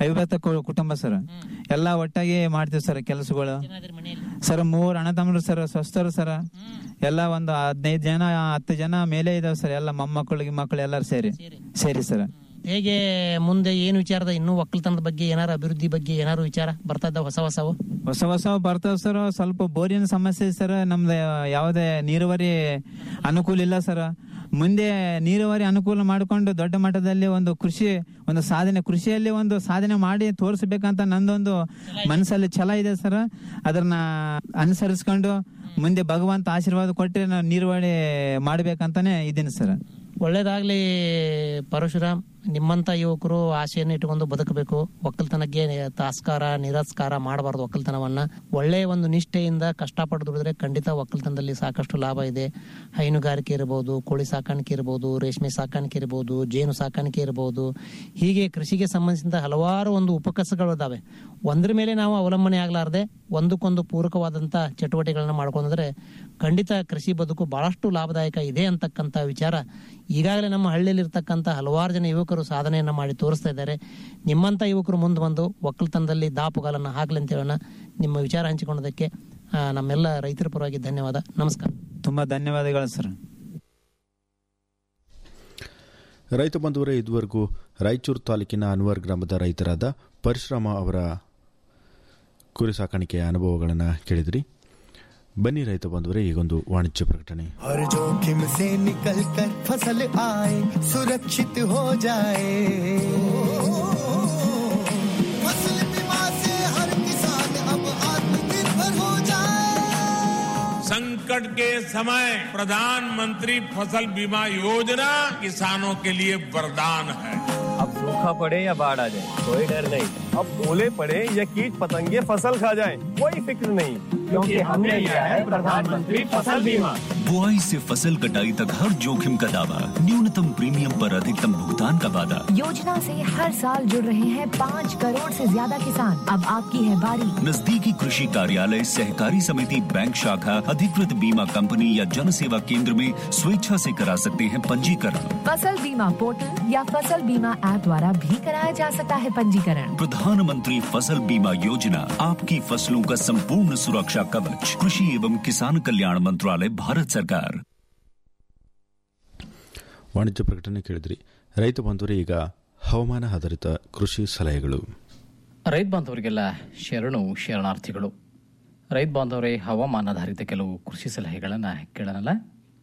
ಐವತ್ತು ಕು- ಕುಟುಂಬ ಸರ್ ಎಲ್ಲಾ ಒಟ್ಟಾಗಿ ಮಾಡ್ತೀವಿ ಸರ್ ಕೆಲಸಗಳು ಸರ್ ಮೂರ್ ಅಣ್ಣ ತಮ್ಮರು ಸರ್ ಸ್ವಸ್ಥರು ಸರ್ ಎಲ್ಲ ಒಂದು ಹದಿನೈದು ಜನ ಹತ್ತು ಜನ ಮೇಲೆ ಇದಾವೆ ಸರ್ ಎಲ್ಲ ಮೊಮ್ಮಕ್ಕಳು ಮಕ್ಕಳು ಎಲ್ಲರೂ ಸೇರಿ ಸೇರಿ ಸರ್ ಹೇಗೆ ಮುಂದೆ ಏನು ವಿಚಾರದ ಇನ್ನೂ ಒಕ್ಕಲ್ತನದ ಬಗ್ಗೆ ಏನಾರು ಅಭಿವೃದ್ಧಿ ಬಗ್ಗೆ ಏನಾರು ವಿಚಾರ ಬರ್ತಾ ಇದ್ದಾವೆ ಹೊಸ ಹೊಸವು ಹೊಸ ಹೊಸ ಬರ್ತಾವ ಸರ್ ಸ್ವಲ್ಪ ಬೋರಿನ ಸಮಸ್ಯೆ ಸರ್ ನಮ್ದು ಯಾವುದೇ ನೀರಾವರಿ ಅನುಕೂಲ ಇಲ್ಲ ಸರ್ ಮುಂದೆ ನೀರಾವರಿ ಅನುಕೂಲ ಮಾಡಿಕೊಂಡು ದೊಡ್ಡ ಮಟ್ಟದಲ್ಲಿ ಒಂದು ಕೃಷಿ ಒಂದು ಸಾಧನೆ ಕೃಷಿಯಲ್ಲಿ ಒಂದು ಸಾಧನೆ ಮಾಡಿ ತೋರಿಸ್ಬೇಕಂತ ನಂದೊಂದು ಮನಸ್ಸಲ್ಲಿ ಛಲ ಇದೆ ಸರ್ ಅದನ್ನ ಅನುಸರಿಸ್ಕೊಂಡು ಮುಂದೆ ಭಗವಂತ ಆಶೀರ್ವಾದ ಕೊಟ್ಟರೆ ನಾವು ನೀರಾವರಿ ಮಾಡ್ಬೇಕಂತಾನೆ ಇದ್ದೀನಿ ಸರ್ ಒಳ್ಳೇದಾಗ್ಲಿ ಪರಶುರಾಮ್ ನಿಮ್ಮಂತ ಯುವಕರು ಆಸೆಯನ್ನು ಇಟ್ಟುಕೊಂಡು ಬದುಕಬೇಕು ಒಕ್ಕಲ್ತನಕ್ಕೆ ತಾಸ್ಕಾರ ನಿರಸ್ಕಾರ ಮಾಡಬಾರ್ದು ಒಕ್ಕಲ್ತನವನ್ನ ಒಳ್ಳೆ ಒಂದು ನಿಷ್ಠೆಯಿಂದ ಕಷ್ಟಪಟ್ಟು ದುಡಿದ್ರೆ ಖಂಡಿತ ಒಕ್ಕಲ್ತನದಲ್ಲಿ ಸಾಕಷ್ಟು ಲಾಭ ಇದೆ ಹೈನುಗಾರಿಕೆ ಇರಬಹುದು ಕೋಳಿ ಸಾಕಾಣಿಕೆ ಇರಬಹುದು ರೇಷ್ಮೆ ಸಾಕಾಣಿಕೆ ಇರಬಹುದು ಜೇನು ಸಾಕಾಣಿಕೆ ಇರಬಹುದು ಹೀಗೆ ಕೃಷಿಗೆ ಸಂಬಂಧಿಸಿದ ಹಲವಾರು ಒಂದು ಉಪಕಸಗಳು ಇದಾವೆ ಒಂದ್ರ ಮೇಲೆ ನಾವು ಅವಲಂಬನೆ ಆಗ್ಲಾರ್ದೆ ಒಂದಕ್ಕೊಂದು ಪೂರಕವಾದಂತ ಚಟುವಟಿಕೆಗಳನ್ನ ಮಾಡ್ಕೊಂಡ್ರೆ ಖಂಡಿತ ಕೃಷಿ ಬದುಕು ಬಹಳಷ್ಟು ಲಾಭದಾಯಕ ಇದೆ ಅಂತಕ್ಕಂಥ ವಿಚಾರ ಈಗಾಗಲೇ ನಮ್ಮ ಹಳ್ಳಿಯಲ್ಲಿ ಇರ್ತಕ್ಕಂಥ ಹಲವಾರು ಜನ ಯುವಕರು ಸಾಧನೆಯನ್ನ ಮಾಡಿ ತೋರಿಸ್ತಾ ಇದ್ದಾರೆ ನಿಮ್ಮಂತ ಯುವಕರು ಮುಂದೆ ಬಂದು ಒಕ್ಕಲ್ತನದಲ್ಲಿ ದಾಪುಗಾಲನ್ನ ಹಾಕ್ಲಿ ಅಂತ ಹೇಳೋಣ ನಿಮ್ಮ ವಿಚಾರ ಹಂಚಿಕೊಂಡದಕ್ಕೆ ಆ, ನಮ್ಮೆಲ್ಲ ರೈತರ ಪರವಾಗಿ ಧನ್ಯವಾದ ನಮಸ್ಕಾರ ತುಂಬಾ ಧನ್ಯವಾದಗಳು ಸರ್ ರೈತ ಬಂಧುವರೇ ಇದುವರೆಗೂ ರಾಯಚೂರು ತಾಲೂಕಿನ ಅನ್ವರ್ ಗ್ರಾಮದ ರೈತರಾದ ಪರಶುರಾಮ ಅವರ ಕುರಿ ಸಾಕಾಣಿಕೆಯ ಅನುಭವಗಳನ್ನು ಕೇಳಿದ್ರಿ ಬನ್ನಿ ರೈತ ಬಂಧುವರೇ ಈಗೊಂದು ವಾಣಿಜ್ಯ ಪ್ರಕಟಣೆ हर जोखिम से निकल कर फसल आए सुरक्षित हो जाए फसल बीमा से हर किसान अब आत्मनिर्भर हो जाए संकट के समय प्रधानमंत्री फसल बीमा योजना किसानों के लिए वरदान है अब सूखा पड़े या बाढ़ आ जाए कोई डर नहीं अब ओले पड़े या कीट पतंगे फसल खा जाए कोई फिक्र नहीं क्योंकि हमने लिया है प्रधानमंत्री फसल बीमा बुआई से फसल कटाई तक हर जोखिम का दावा न्यूनतम प्रीमियम पर अधिकतम भुगतान का वादा योजना से हर साल जुड़ रहे हैं पाँच करोड़ से ज्यादा किसान अब आपकी है बारी नजदीकी कृषि कार्यालय सहकारी समिति बैंक शाखा अधिकृत बीमा कंपनी या जन सेवा केंद्र में स्वेच्छा से करा सकते हैं पंजीकरण फसल बीमा पोर्टल या फसल बीमा ऐप द्वारा भी कराया जा सकता है पंजीकरण प्रधानमंत्री फसल बीमा योजना आपकी फसलों का संपूर्ण सुरक्षा कवच कृषि एवं किसान कल्याण मंत्रालय भारत सरकार ವಾಣಿಜ್ಯ ಪ್ರಕಟಣೆ ಕೇಳಿದ್ರಿ ರೈತ ಬಂಧುವರೇ ಈಗ ಹವಾಮಾನ ಆಧಾರಿತ ಕೃಷಿ ಸಲಹೆಗಳು ರೈತ ಬಾಂಧವರಿಗೆಲ್ಲ ಶರಣು ಶರಣಾರ್ಥಿಗಳು ರೈತ ಬಾಂಧವರೇ ಹವಾಮಾನಾಧಾರಿತ ಕೆಲವು ಕೃಷಿ ಸಲಹೆಗಳನ್ನು ಕೇಳೋಣಲ್ಲ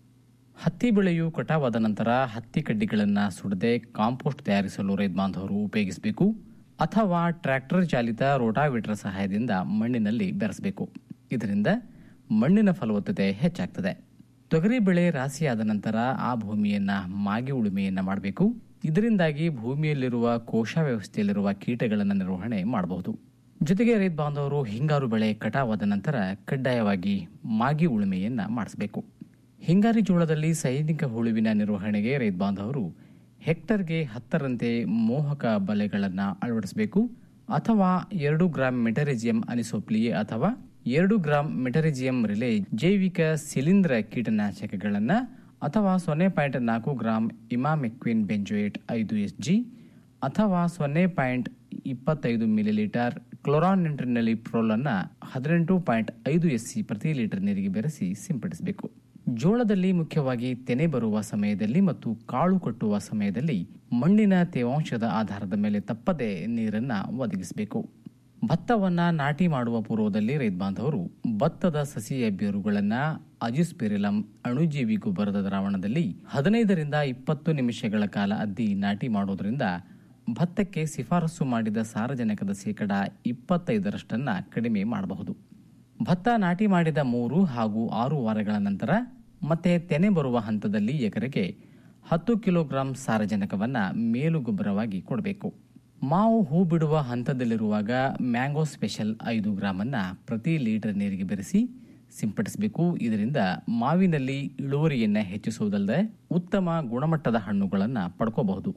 ಹತ್ತಿ ಬೆಳೆಯು ಕಟಾವಾದ ನಂತರ ಹತ್ತಿ ಕಡ್ಡಿಗಳನ್ನು ಸುಡದೆ ಕಾಂಪೋಸ್ಟ್ ತಯಾರಿಸಲು ರೈತ ಬಾಂಧವರು ಉಪಯೋಗಿಸಬೇಕು ಅಥವಾ ಟ್ರ್ಯಾಕ್ಟರ್ ಚಾಲಿತ ರೋಟಾವೇಟರ್ ಸಹಾಯದಿಂದ ಮಣ್ಣಿನಲ್ಲಿ ಬೆರೆಸಬೇಕು ಇದರಿಂದ ಮಣ್ಣಿನ ಫಲವತ್ತತೆ ಹೆಚ್ಚಾಗ್ತದೆ ತೊಗರಿ ಬೆಳೆ ರಾಶಿಯಾದ ನಂತರ ಆ ಭೂಮಿಯನ್ನ ಮಾಗಿ ಉಳುಮೆಯನ್ನ ಮಾಡಬೇಕು ಇದರಿಂದಾಗಿ ಭೂಮಿಯಲ್ಲಿರುವ ಕೋಶ ವ್ಯವಸ್ಥೆಯಲ್ಲಿರುವ ಕೀಟಗಳನ್ನು ನಿರ್ವಹಣೆ ಮಾಡಬಹುದು ಜೊತೆಗೆ ರೈತ ಬಾಂಧವರು ಹಿಂಗಾರು ಬೆಳೆ ಕಟಾವಾದ ನಂತರ ಕಡ್ಡಾಯವಾಗಿ ಮಾಗಿ ಉಳುಮೆಯನ್ನ ಮಾಡಿಸಬೇಕು ಹಿಂಗಾರಿ ಜೋಳದಲ್ಲಿ ಸೈನಿಕ ಹುಳುವಿನ ನಿರ್ವಹಣೆಗೆ ರೈತ ಬಾಂಧವರು ಹೆಕ್ಟರ್ಗೆ ಹತ್ತರಂತೆ ಮೋಹಕ ಬಲೆಗಳನ್ನು ಅಳವಡಿಸಬೇಕು ಅಥವಾ ಎರಡು ಗ್ರಾಂ ಮೆಟರಿಜಿಯಂ ಅನಿಸೋಪ್ಲಿ ಅಥವಾ ಎರಡು ಗ್ರಾಂ ಮೆಟರಿಜಿಯಂ ರಿಲೇ ಜೈವಿಕ ಶಿಲೀಂಧ್ರ ಕೀಟನಾಶಕಗಳನ್ನು ಅಥವಾ ಸೊನ್ನೆ ಪಾಯಿಂಟ್ ನಾಲ್ಕು ಗ್ರಾಂ ಇಮಾಮೆಕ್ವಿನ್ ಬೆಂಜೋಯೇಟ್ ಐದು ಎಸ್ ಜಿ ಅಥವಾ ಸೊನ್ನೆ ಪಾಯಿಂಟ್ ಇಪ್ಪತ್ತೈದು ಮಿಲಿಲೀಟರ್ ಕ್ಲೋರಾನಿಂಟ್ರಿನಲ್ಲಿ ಪ್ರೋಲನ್ನು ಹದಿನೆಂಟು ಪಾಯಿಂಟ್ ಐದು ಎಸ್ ಸಿ ಪ್ರತಿ ಲೀಟರ್ ನೀರಿಗೆ ಬೆರೆಸಿ ಸಿಂಪಡಿಸಬೇಕು ಜೋಳದಲ್ಲಿ ಮುಖ್ಯವಾಗಿ ತೆನೆ ಬರುವ ಸಮಯದಲ್ಲಿ ಮತ್ತು ಕಾಳು ಕಟ್ಟುವ ಸಮಯದಲ್ಲಿ ಮಣ್ಣಿನ ತೇವಾಂಶದ ಆಧಾರದ ಮೇಲೆ ತಪ್ಪದೆ ನೀರನ್ನ ಒದಗಿಸಬೇಕು ಭತ್ತವನ್ನ ನಾಟಿ ಮಾಡುವ ಪೂರ್ವದಲ್ಲಿ ರೈತ ಬಾಂಧವರು ಭತ್ತದ ಸಸಿಯ ಬೇರುಗಳನ್ನ ಅಜಿಸ್ಪೆರಿಲಂ ಅಣುಜೀವಿ ಗೊಬ್ಬರದ ದ್ರಾವಣದಲ್ಲಿ ಹದಿನೈದರಿಂದ ಇಪ್ಪತ್ತು ನಿಮಿಷಗಳ ಕಾಲ ಅದ್ದಿ ನಾಟಿ ಮಾಡೋದ್ರಿಂದ ಭತ್ತಕ್ಕೆ ಶಿಫಾರಸು ಮಾಡಿದ ಸಾರಜನಕದ ಶೇಕಡ ಇಪ್ಪತ್ತೈದರಷ್ಟನ್ನ ಕಡಿಮೆ ಮಾಡಬಹುದು ಭತ್ತ ನಾಟಿ ಮಾಡಿದ ಮೂರು ಹಾಗೂ ಆರು ವಾರಗಳ ನಂತರ ಮತ್ತೆ ತೆನೆ ಬರುವ ಹಂತದಲ್ಲಿ ಎಕರೆಗೆ ಹತ್ತು ಕಿಲೋಗ್ರಾಂ ಸಾರಜನಕವನ್ನ ಮೇಲು ಗೊಬ್ಬರವಾಗಿ ಕೊಡಬೇಕು ಮಾವು ಹೂ ಬಿಡುವ ಹಂತದಲ್ಲಿರುವಾಗ ಮ್ಯಾಂಗೋ ಸ್ಪೆಷಲ್ ಐದು ಗ್ರಾಮನ್ನ ಪ್ರತಿ ಲೀಟರ್ ನೀರಿಗೆ ಬೆರೆಸಿ ಸಿಂಪಡಿಸಬೇಕು ಇದರಿಂದ ಮಾವಿನಲ್ಲಿ ಇಳುವರಿಯನ್ನ ಹೆಚ್ಚಿಸುವುದಲ್ಲದೆ ಉತ್ತಮ ಗುಣಮಟ್ಟದ ಹಣ್ಣುಗಳನ್ನು ಪಡ್ಕೋಬಹುದು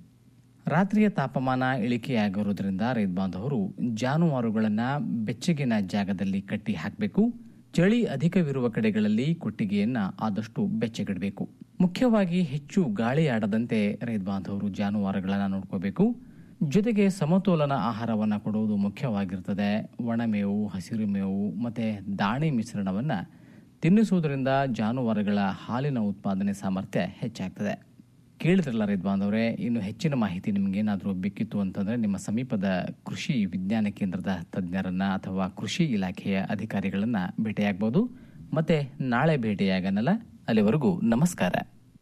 ರಾತ್ರಿಯ ತಾಪಮಾನ ಇಳಿಕೆಯಾಗಿರುವುದರಿಂದ ರೈತ ಬಾಂಧವರು ಜಾನುವಾರುಗಳನ್ನು ಬೆಚ್ಚಗಿನ ಜಾಗದಲ್ಲಿ ಕಟ್ಟಿ ಹಾಕಬೇಕು ಚಳಿ ಅಧಿಕವಿರುವ ಕಡೆಗಳಲ್ಲಿ ಕೊಟ್ಟಿಗೆಯನ್ನ ಆದಷ್ಟು ಬೆಚ್ಚಗಿಡಬೇಕು ಮುಖ್ಯವಾಗಿ ಹೆಚ್ಚು ಗಾಳಿ ಆಡದಂತೆ ರೈತ ಬಾಂಧವರು ಜಾನುವಾರುಗಳನ್ನು ನೋಡ್ಕೋಬೇಕು ಜೊತೆಗೆ ಸಮತೋಲನ ಆಹಾರವನ್ನು ಕೊಡುವುದು ಮುಖ್ಯವಾಗಿರ್ತದೆ ಒಣಮೇವು ಹಸಿರು ಮೇವು ಮತ್ತು ದಾಣಿ ಮಿಶ್ರಣವನ್ನು ತಿನ್ನಿಸುವುದರಿಂದ ಜಾನುವಾರುಗಳ ಹಾಲಿನ ಉತ್ಪಾದನೆ ಸಾಮರ್ಥ್ಯ ಹೆಚ್ಚಾಗ್ತದೆ ಕೇಳಿದ್ರಲ್ಲ ರೈತ ಬಾಂಧವರೇ ಇನ್ನು ಹೆಚ್ಚಿನ ಮಾಹಿತಿ ನಿಮಗೇನಾದರೂ ಬೇಕಿತ್ತು ಅಂತಂದರೆ ನಿಮ್ಮ ಸಮೀಪದ ಕೃಷಿ ವಿಜ್ಞಾನ ಕೇಂದ್ರದ ತಜ್ಞರನ್ನ ಅಥವಾ ಕೃಷಿ ಇಲಾಖೆಯ ಅಧಿಕಾರಿಗಳನ್ನು ಭೇಟಿಯಾಗ್ಬೋದು ಮತ್ತೆ ನಾಳೆ ಭೇಟಿಯಾಗನಲ್ಲ ಅಲ್ಲಿವರೆಗೂ ನಮಸ್ಕಾರ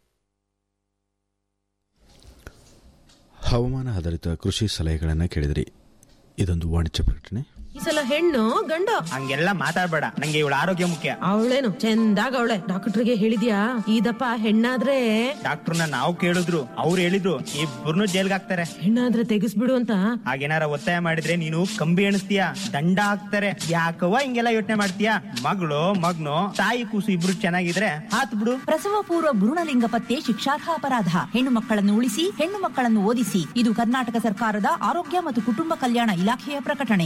ಹವಾಮಾನ ಆಧಾರಿತ ಕೃಷಿ ಸಲಹೆಗಳನ್ನು ಕೇಳಿದ್ರಿ ಇದೊಂದು ವಾಣಿಜ್ಯ ಪ್ರಕಟಣೆ ಈ ಸಲ ಹೆಣ್ಣು ಗಂಡ ಹಂಗೆಲ್ಲ ಮಾತಾಡ್ಬೇಡ ನಂಗೆ ಇವಳ ಆರೋಗ್ಯ ಮುಖ್ಯ ಅವಳೇನು ಚಂದಾಗ ಅವಳೆ ಡಾಕ್ಟರ್ಗೆ ಹೇಳಿದ್ಯಾ ಇದಪ್ಪ ಹೆಣ್ಣಾದ್ರೆ ಡಾಕ್ಟರ್ನ ನಾವು ಕೇಳಿದ್ರು ಅವ್ರು ಹೇಳಿದ್ರು ಇಬ್ಬರನ್ನು ಜೈಲ್ಗೆ ಹಾಕ್ತಾರೆ ಹೆಣ್ಣಾದ್ರೆ ತೆಗಿಸ್ಬಿಡು ಅಂತ ಹಾಗೇನಾರ ಒತ್ತಾಯ ಮಾಡಿದ್ರೆ ನೀನು ಕಂಬಿ ಎಣಿಸ್ತೀಯ ದಂಡ ಹಾಕ್ತಾರೆ ಯಾಕವ್ವ ಹಿಂಗೆಲ್ಲ ಯೋಚನೆ ಮಾಡ್ತೀಯ ಮಗಳು ಮಗ್ನು ತಾಯಿ ಕೂಸು ಇಬ್ರು ಚೆನ್ನಾಗಿದ್ರೆ ಹಾತ್ ಬಿಡು ಪ್ರಸವ ಪೂರ್ವ ಭ್ರೂಣಲಿಂಗ ಪತ್ತೆ ಶಿಕ್ಷಾರ್ಹ ಅಪರಾಧ ಹೆಣ್ಣು ಮಕ್ಕಳನ್ನು ಉಳಿಸಿ ಹೆಣ್ಣು ಮಕ್ಕಳನ್ನು ಓದಿಸಿ ಇದು ಕರ್ನಾಟಕ ಸರ್ಕಾರದ ಆರೋಗ್ಯ ಮತ್ತು ಕುಟುಂಬ ಕಲ್ಯಾಣ ಇಲಾಖೆಯ ಪ್ರಕಟಣೆ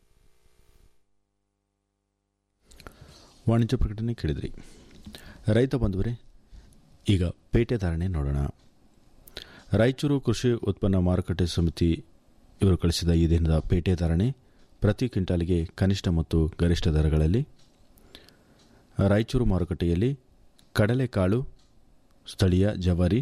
ವಾಣಿಜ್ಯ ಪ್ರಕಟಣೆ ಕೇಳಿದ್ರಿ ರೈತ ಬಂಧುವರೇ ಈಗ ಪೇಟೆ ಧಾರಣೆ ನೋಡೋಣ ರಾಯಚೂರು ಕೃಷಿ ಉತ್ಪನ್ನ ಮಾರುಕಟ್ಟೆ ಸಮಿತಿ ಇವರು ಕಳಿಸಿದ ಈ ದಿನದ ಪೇಟೆ ಧಾರಣೆ ಪ್ರತಿ ಕ್ವಿಂಟಾಲಿಗೆ ಕನಿಷ್ಠ ಮತ್ತು ಗರಿಷ್ಠ ದರಗಳಲ್ಲಿ ರಾಯಚೂರು ಮಾರುಕಟ್ಟೆಯಲ್ಲಿ ಕಡಲೆಕಾಳು ಸ್ಥಳೀಯ ಜವಾರಿ